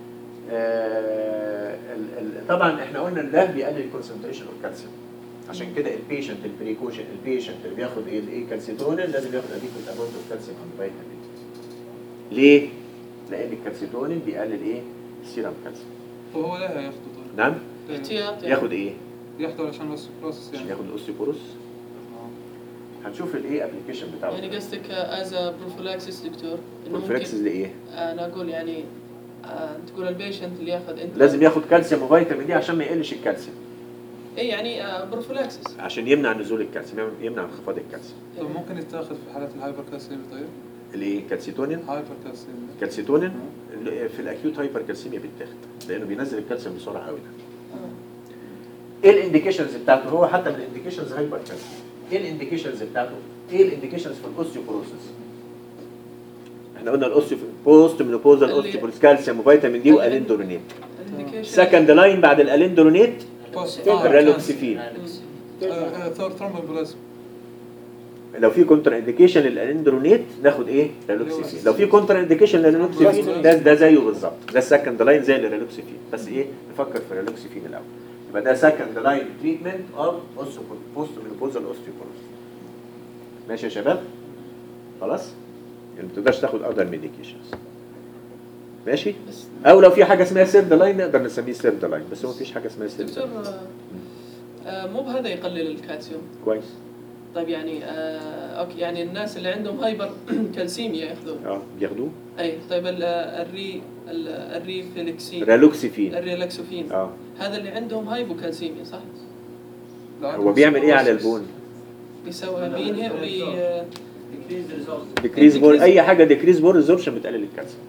آه ال- ال- طبعا احنا قلنا ان ده بيقلل الكونسنتريشن اوف كالسيوم عشان كده البيشنت البريكوشن البيشنت اللي بياخد ايه الايه كالسيتونين لازم ياخد اديكوت اماونت اوف كالسيوم اند فيتامين ليه؟ لان الكالسيتونين بيقلل ايه؟ السيرم كالسيوم
وهو لا ياخده طيب
نعم
لا
احتياط يعني.
ياخد ايه؟
ياخده علشان بس بروسس
عشان
يعني
ياخد الاوستيوبوروس هنشوف الايه ابلكيشن بتاعه
يعني قصدك از بروفلاكسس دكتور انه
والفلكسز
ممكن
لايه؟
انا اقول يعني آه، تقول البيشنت اللي ياخذ انت
لازم ياخد كالسيوم وفيتامين دي عشان ما يقلش الكالسيوم
اي يعني آه، بروفلاكسس
عشان يمنع نزول الكالسيوم يمنع- يمنع انخفاض الكالسيوم
طب ممكن يتاخذ في حالات الهايبر كالسيميا طيب؟
الايه كالسيتونين
هايبر كالسيميا
كالسيتونين اللي في الاكيوت هايبر كالسيميا بيتاخد لانه بينزل الكالسيوم بسرعه قوي ده ايه الانديكيشنز بتاعته هو حتى من الانديكيشنز هايبر كالسيوم ايه الانديكيشنز بتاعته ايه الانديكيشنز في الاوستيوبوروسيس احنا قلنا الاوستيو بوست مينوبوزال
اللي-
اوستيوبوروسيس كالسيوم وفيتامين دي والندرونيت
الانديكيشن
سكند لاين بعد الالندرونيت
بوست
الريلوكسيفين
ثرومبوبلازم
لو في كونتر انديكيشن للالندرونيت ناخد ايه ريلوكسيفين لو في كونتر انديكيشن للريلوكسيفين ده ده زيه بالظبط ده السكند لاين زي الريلوكسيفين بس ايه نفكر في الريلوكسيفين الاول يبقى ده سكند لاين تريتمنت اوف بوست مينوبوزال اوستيوبوروسيس ماشي يا شباب خلاص يعني ما تقدرش تاخد اذر ميديكيشنز ماشي
بس
او لو في حاجه اسمها سيرد لاين نقدر نسميه سيرد لاين بس هو مفيش حاجه اسمها سيرد
دكتور
لاين
آه، آه، مو بهذا يقلل الكالسيوم
كويس
طيب يعني آه اوكي يعني الناس اللي عندهم هايبر كالسيميا ياخذون
اه بياخدوه
اي طيب ال- الري ال- الريفلكسين
ريلوكسيفين
الريلاكسوفين
اه
هذا اللي عندهم هايبوكالسيميا صح؟
هو بيعمل ايه على البون
بيسوي بينهي بي آه،
ديكريز بور
Decrease-
اي حاجه ديكريز بور ريزوربشن بتقلل الكالسيوم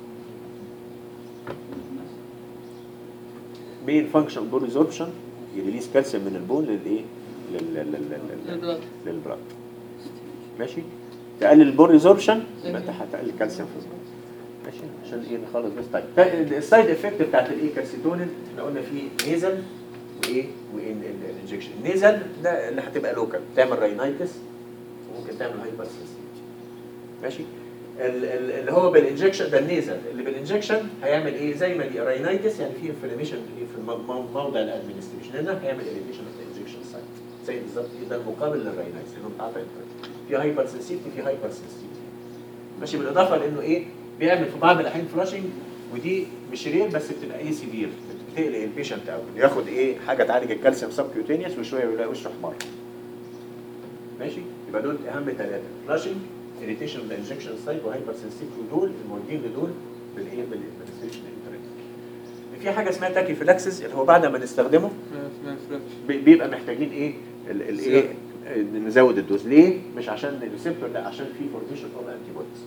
مين فانكشن بور ريزوربشن يريليز كالسيوم من البون للايه لل لل لل
للبلد
للبلاد ماشي تقلل البون ريزوربشن يبقى انت هتقلل الكالسيوم في البلد ماشي عشان ايه نخلص بس طيب تا- السايد افكت بتاعت الايه كالسيتونين احنا قلنا فيه نيزل وايه والانجكشن النيزل ده اللي هتبقى لوكال تعمل راينايتس وممكن تعمل هايبر ماشي ال- ال- اللي هو بالانجكشن ده النيزل اللي بالانجكشن هيعمل ايه زي ما دي راينايتس يعني في انفلاميشن في الم- مو- موضع الادمنستريشن هنا هيعمل اليفيشن اوف الانجكشن سايت زي بالظبط ايه ده المقابل للراينايتس لانه بتاعته في هايبر سنسيتي في هايبر سنسيتي ماشي بالاضافه لانه ايه بيعمل في بعض الاحيان فلاشنج ودي مش رير بس بتبقى ايه سيفير بتقلق البيشنت قوي ياخد ايه حاجه تعالج الكالسيوم سبكيوتينيوس وشويه يلاقي وشه احمر ماشي يبقى دول اهم ثلاثه فلاشنج اريتيشن للانجكشن سايت وهايبر سنسيتيف ودول المودين لدول بالايه بالادمنستريشن في حاجه اسمها تاكيفيلاكسس اللي هو بعد ما نستخدمه
ما ما يفرقش
بي- بيبقى محتاجين ايه ال- الايه آه، نزود الدوز ليه مش عشان الريسبتور لا عشان في فورميشن اوف انتي بوديز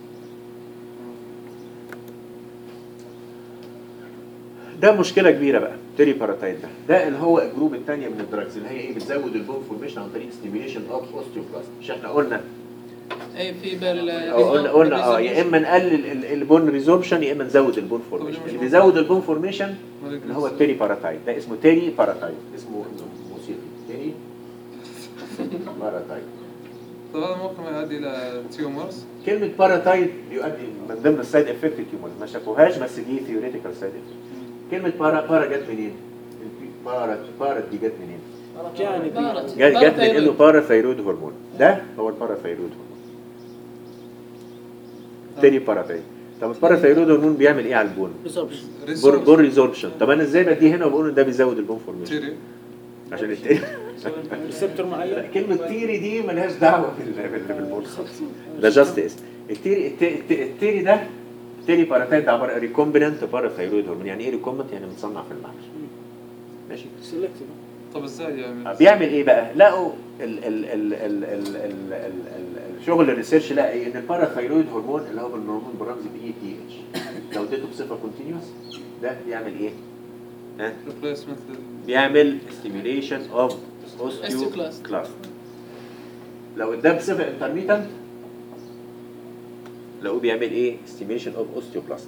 ده مشكله كبيره بقى تيري باراتايد ده ده اللي هو الجروب الثانيه من الدراجز اللي هي ايه بتزود البون فورميشن عن طريق ستيميوليشن اوف اوستيوبلاست مش احنا قلنا
اي في بال
أو قلنا قلنا اه يا اما نقلل ال- البون ريزوربشن يا اما نزود البون فورميشن اللي بيزود البون فورميشن اللي هو التيري باراتايد ده اسمه تيري باراتايد اسمه موسيقي تيري باراتايد
طب هذا ممكن يؤدي الى تيومرز
كلمة باراتايد بيؤدي من ضمن السايد افكت التيومر ما شافوهاش بس دي ثيوريتيكال سايد افكت كلمة بارا بارا جت منين؟ بارا بارا دي جت منين؟
جانبي
بارت.
جت جت من
باراثايرويد.
انه باراثايرويد هرمون ده هو الباراثايرويد هرمون تاني باراثايرويد طب الباراثايرويد هرمون بيعمل ايه على البون؟ بور بور ريزوربشن طب انا ازاي بدي هنا وبقول ان ده بيزود البون فورميشن
تيري
عشان التاني
ريسبتور معين
كلمة تيري دي ملهاش دعوة بال- بال- بالبول خالص ده جاست اسم التيري الت- الت- التيري ده التيري باراتايد ده عبارة ريكومبيننت باراثايرويد هرمون يعني ايه ريكومبيننت يعني متصنع في المعمل ماشي
سيلكتيف
طب ازاي يعمل
بيعمل ايه بقى؟ لقوا ال ال ال ال ال ال ال ال الشغل الريسيرش لقى ايه؟ ان الباراثايرويد هرمون اللي هو الهرمون بالرمز باي تي اتش لو اديته بصفه كونتينوس ده بيعمل ايه؟ ها؟
ريبليسمنت
بيعمل ستيميوليشن اوف اوستيو
Osteoclast.
كلاست لو اداه بصفه انترميتنت لقوه بيعمل ايه؟ ستيميوليشن اوف اوستيوبلاست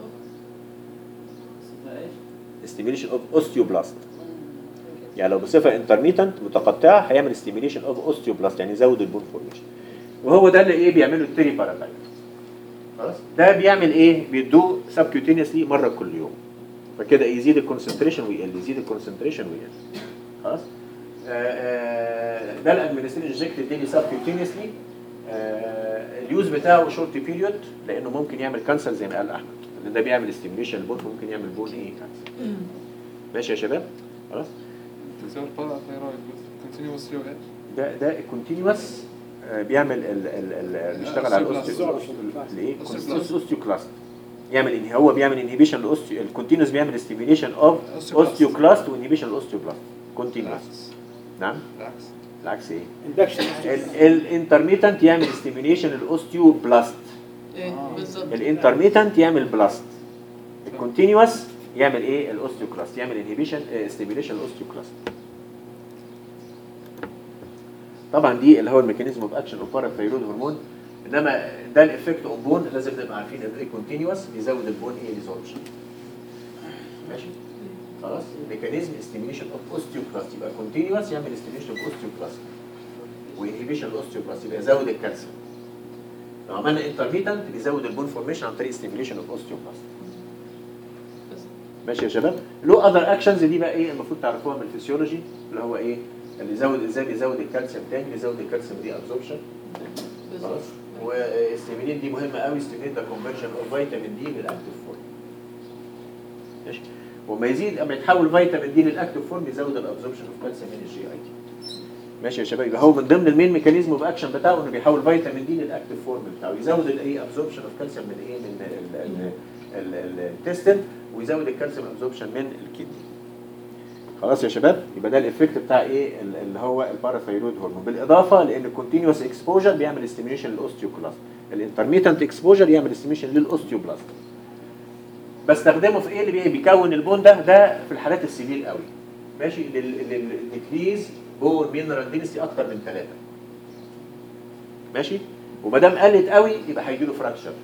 ستيميوليشن اوف اوستيوبلاست يعني لو بصفه انترميتنت متقطعه هيعمل ستيميوليشن اوف اوستيوبلاست يعني يزود البون فورميشن وهو ده اللي ايه بيعمله التري باراتايد خلاص ده بيعمل ايه بيدوه سبكيوتينيوسلي مره كل يوم فكده يزيد الكونسنتريشن ويقل يزيد الكونسنتريشن ويقل خلاص آه، آه، ده الادمنستريشن انجكتد ديلي سبكيوتينيوسلي اليوز بتاعه شورت بيريود لانه ممكن يعمل كانسر زي ما قال احمد لان ده بيعمل ستيميوليشن البون ممكن يعمل بون ايه كانسر ماشي يا شباب خلاص
تسوي باراثايرويد كونتينيوسلي وايش؟
ده ده الكونتينوس بيعمل ال ال ال بيشتغل على الاوستيو الايه
Osteoclast.
اوستيوكلاست يعمل إن هو بيعمل انهبيشن الاوستيو الكونتينوس بيعمل ستيميوليشن اوف
Osteoclast.
اوستيوكلاست وانهبيشن الاوستيوبلاست كونتينوس
بالعكس
نعم
بالعكس
العكس ايه
اندكشن
الانترميتنت يعمل ستيميوليشن الاوستيوبلاست
ايه بالظبط
الانترميتنت يعمل بلاست الكونتينوس يعمل ايه الاوستيوكلاست يعمل انهبيشن ستيميوليشن الاوستيوكلاست طبعا دي اللي هو الميكانيزم اوف اكشن اوف باراثايرويد هرمون انما ده الايفكت اون بون لازم نبقى عارفين ان ايه كونتينوس بيزود البون ايه ريزوربشن ماشي خلاص ميكانيزم ستيميوليشن اوف اوستيوكلاست يبقى كونتينوس يعمل ستيميوليشن اوف اوستيوكلاست وانهبيشن الاوستيوكلاست يبقى يزود الكالسيوم لو عملنا انترميتنت بيزود البون فورميشن عن طريق ستيميوليشن اوف اوستيوبلاست ماشي يا شباب له اذر اكشنز دي بقى ايه المفروض تعرفوها من الفسيولوجي اللي هو ايه اللي يزود ازاي بيزود الكالسيوم تاني بيزود الكالسيوم دي ابزوربشن خلاص والستيمولين دي مهمه قوي ستيمولين ده كونفرجن اوف فيتامين دي للاكتيف فورم ماشي وما يزيد اما يتحول فيتامين دي للاكتيف فورم يزود الابزوربشن اوف كالسيوم من الجي اي تي ماشي يا شباب يبقى هو من ضمن المين ميكانيزم اوف اكشن بتاعه انه بيحول فيتامين دي للاكتيف فورم بتاعه يزود الايه ابزوربشن اوف كالسيوم من ايه من الانتستين ويزود الكالسيوم ابزوربشن من الكدني خلاص يا شباب يبقى ده الايفكت بتاع ايه ال- اللي هو الباراثايرويد هرمون بالاضافه لان الكونتينوس اكسبوجر بيعمل ستيميوليشن للاوستيوكلاست الانترميتنت اكسبوجر يعمل ستيميوليشن للاوستيوبلاست بستخدمه في ايه اللي بي- بيكون البون ده ده في الحالات السيفير قوي ماشي للديكريز بون مينرال دينستي اكتر من ثلاثه ماشي وما دام قلت قوي يبقى هيجي له فراكشر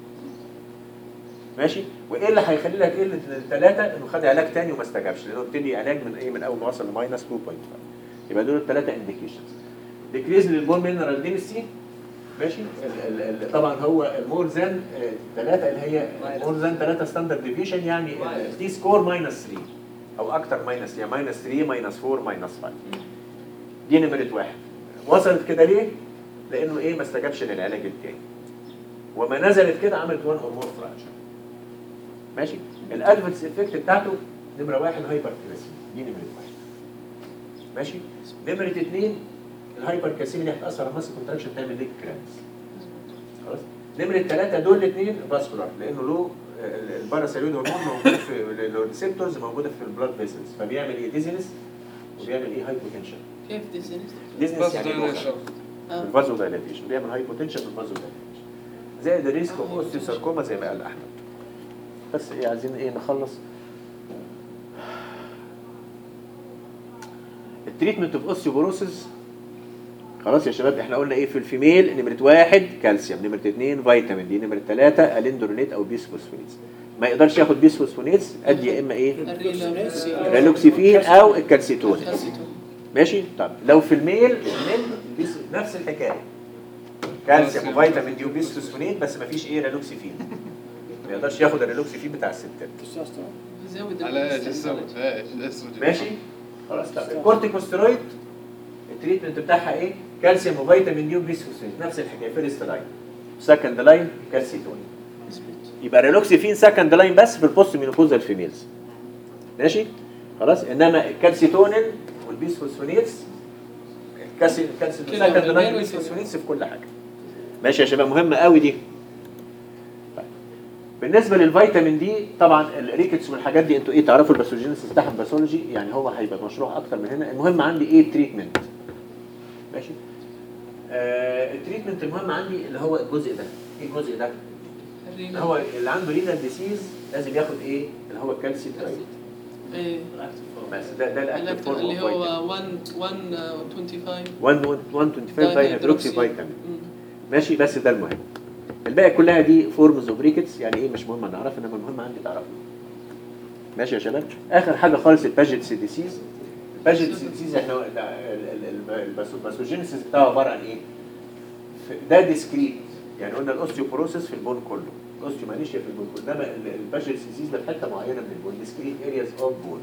ماشي وايه اللي هيخلي لك قله الثلاثه انه خد علاج تاني وما استجابش لانه ابتدي علاج من ايه من اول ما وصل لماينس 2.5 يبقى دول الثلاثه انديكيشنز ديكريز للبون مينرال دينستي ماشي ال ال ال طبعا هو المور ذان ثلاثه اللي هي مور ذان ثلاثه ستاندرد ديفيشن يعني دي سكور ماينس 3 او اكتر ماينس يعني ماينس 3 ماينس 4 ماينس 5 دي نمره واحد وصلت كده ليه؟ لانه ايه ما استجابش للعلاج التاني وما نزلت كده عملت 1 اور مور فراكشر ماشي الادفنس افكت بتاعته نمره واحد هايبر كلاسيميا دي نمره واحد ماشي نمره اثنين الهايبر كلاسيميا دي هتاثر على الماسل كونتراكشن تعمل ليك كرامس خلاص نمره ثلاثه دول الاثنين فاسكولار لانه له ال- الباراسيلود هرمون موجود في الريسبتورز موجوده في البلاد فيسلز فبيعمل ايه ديزينس وبيعمل ايه هايبوتنشن
كيف ديزنس؟
ديزنس يعني
Vasodilation.
دوخة.
اه
الفازو دايلاتيشن بيعمل هايبوتنشن في الفازو دايلاتيشن زائد الريسك اوف اوستيوساركوما زي ما قال احمد بس ايه عايزين ايه نخلص التريتمنت اوف اوستيوبوروسيس خلاص يا شباب احنا قلنا ايه في الفيميل نمرة واحد كالسيوم نمرة اتنين فيتامين دي نمرة تلاتة الندرونيت او بيسفوسفونيتس ما يقدرش ياخد بيسفوسفونيتس قد يا اما ايه ريلوكسيفين او الكالسيتون ماشي طب لو في الميل الميل بيس- نفس الحكايه كالسيوم وفيتامين دي وبيسفوسفونيت بس ما فيش ايه ريلوكسيفين ما يقدرش ياخد الريلوكسيفين بتاع الستات
يزود
على ايش يسوي؟ ايش استروجين
ماشي خلاص طب الكورتيكوستيرويد التريتمنت بتاعها ايه كالسيوم وفيتامين دي وبيسفوسفونيت نفس الحكايه فيرست لاين سكند لاين كالسيتون يبقى ريلوكسيفين سكند لاين بس في البوست مينوبوزال فيميلز ماشي خلاص انما الكالسيتونين والبيسفوسفونيتس الكالسي الكالسيتون
كده
سكند
بالميل
لاين
والفيميل.
والبيسفوسفونيتس في كل حاجه ماشي يا شباب مهمه قوي دي طيب. بالنسبه للفيتامين دي طبعا الريكتس والحاجات دي انتوا ايه تعرفوا الباثوجينيسيس بتاعهم باثولوجي يعني هو هيبقى مشروع اكتر من هنا المهم عندي ايه التريتمنت ماشي آه التريتمنت المهم عندي اللي هو الجزء ده ايه الجزء ده اللي هو اللي عنده رينال ديسيز لازم ياخد ايه اللي هو الكالسيوم
ايه
بس ده ده الاكتف
الأكتر
فورم
اللي
اوف
هو 1 125
125 باي هيدروكسي فيتامين
مم.
ماشي بس ده المهم الباقي كلها دي فورمز اوف ريكتس يعني ايه مش مهم انا اعرف انما المهم عندي تعرفه ماشي يا شباب اخر حاجه خالص الباجيتس ديسيز الباجيتس ديسيز احنا ال- ال- ال- الباثو- الباثوجينيسيس بتاعه عباره عن ايه ده ديسكريت يعني قلنا الاوستيوبوروسيس في البون كله الاوستيومانيشيا في البون كله انما ال- الباجيتس ديسيز ده في حته معينه من البون ديسكريت ارياز اوف بون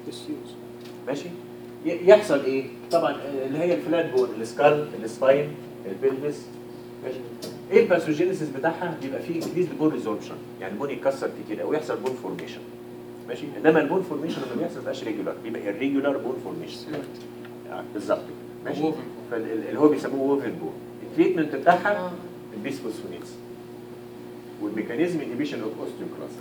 ماشي ي- يحصل ايه طبعا آه، اللي هي الفلات بون السكال السباين البلفس ماشي ايه الباثوجينيسيس بتاعها بيبقى فيه انكريز بون ريزوربشن يعني البون يتكسر كتير او يحصل بون فورميشن ماشي انما البون فورميشن لما بيحصل مبقاش ريجولار بيبقى irregular بون فورميشن يعني بالظبط كده. ماشي
ووفن.
فاللي هو بيسموه ووفن بون التريتمنت بتاعها
آه.
البيسفوسفونيتس والميكانيزم انهبيشن اوف اوستيوكلاس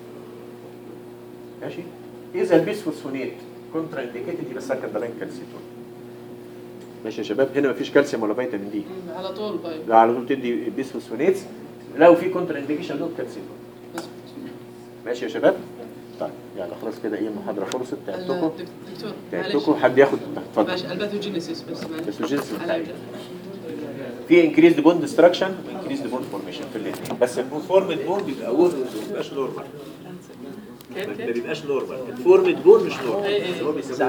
ماشي اذا البيسفوسفونيت كونترا انديكيتد يبقى سكند لاين كالسيتون ماشي يا شباب هنا مفيش كالسيوم ولا فيتامين دي
مم. على طول باي
لا على طول تدي بيسفوسفونيتس لو في كونترا انديكيشن له كالسيتون
بس
ماشي يا شباب طيب يعني خلاص كده ايه المحاضره خلصت تعبتكم
ال- دكتور
تعبتكم
معلش
حد ياخد اتفضل
ماشي الباثوجينيسيس بس معلش
الباثوجينيسيس
على-
بتاعي. في انكريزد بون ديستراكشن وانكريزد بون فورميشن في الاثنين بس الفورمد بون بيبقى وورد ما بيبقاش نورمال
كيف
ما
كيف؟
بيبقاش نورمال الفورمد بون مش نورمال
إيه إيه.
هو بيسموه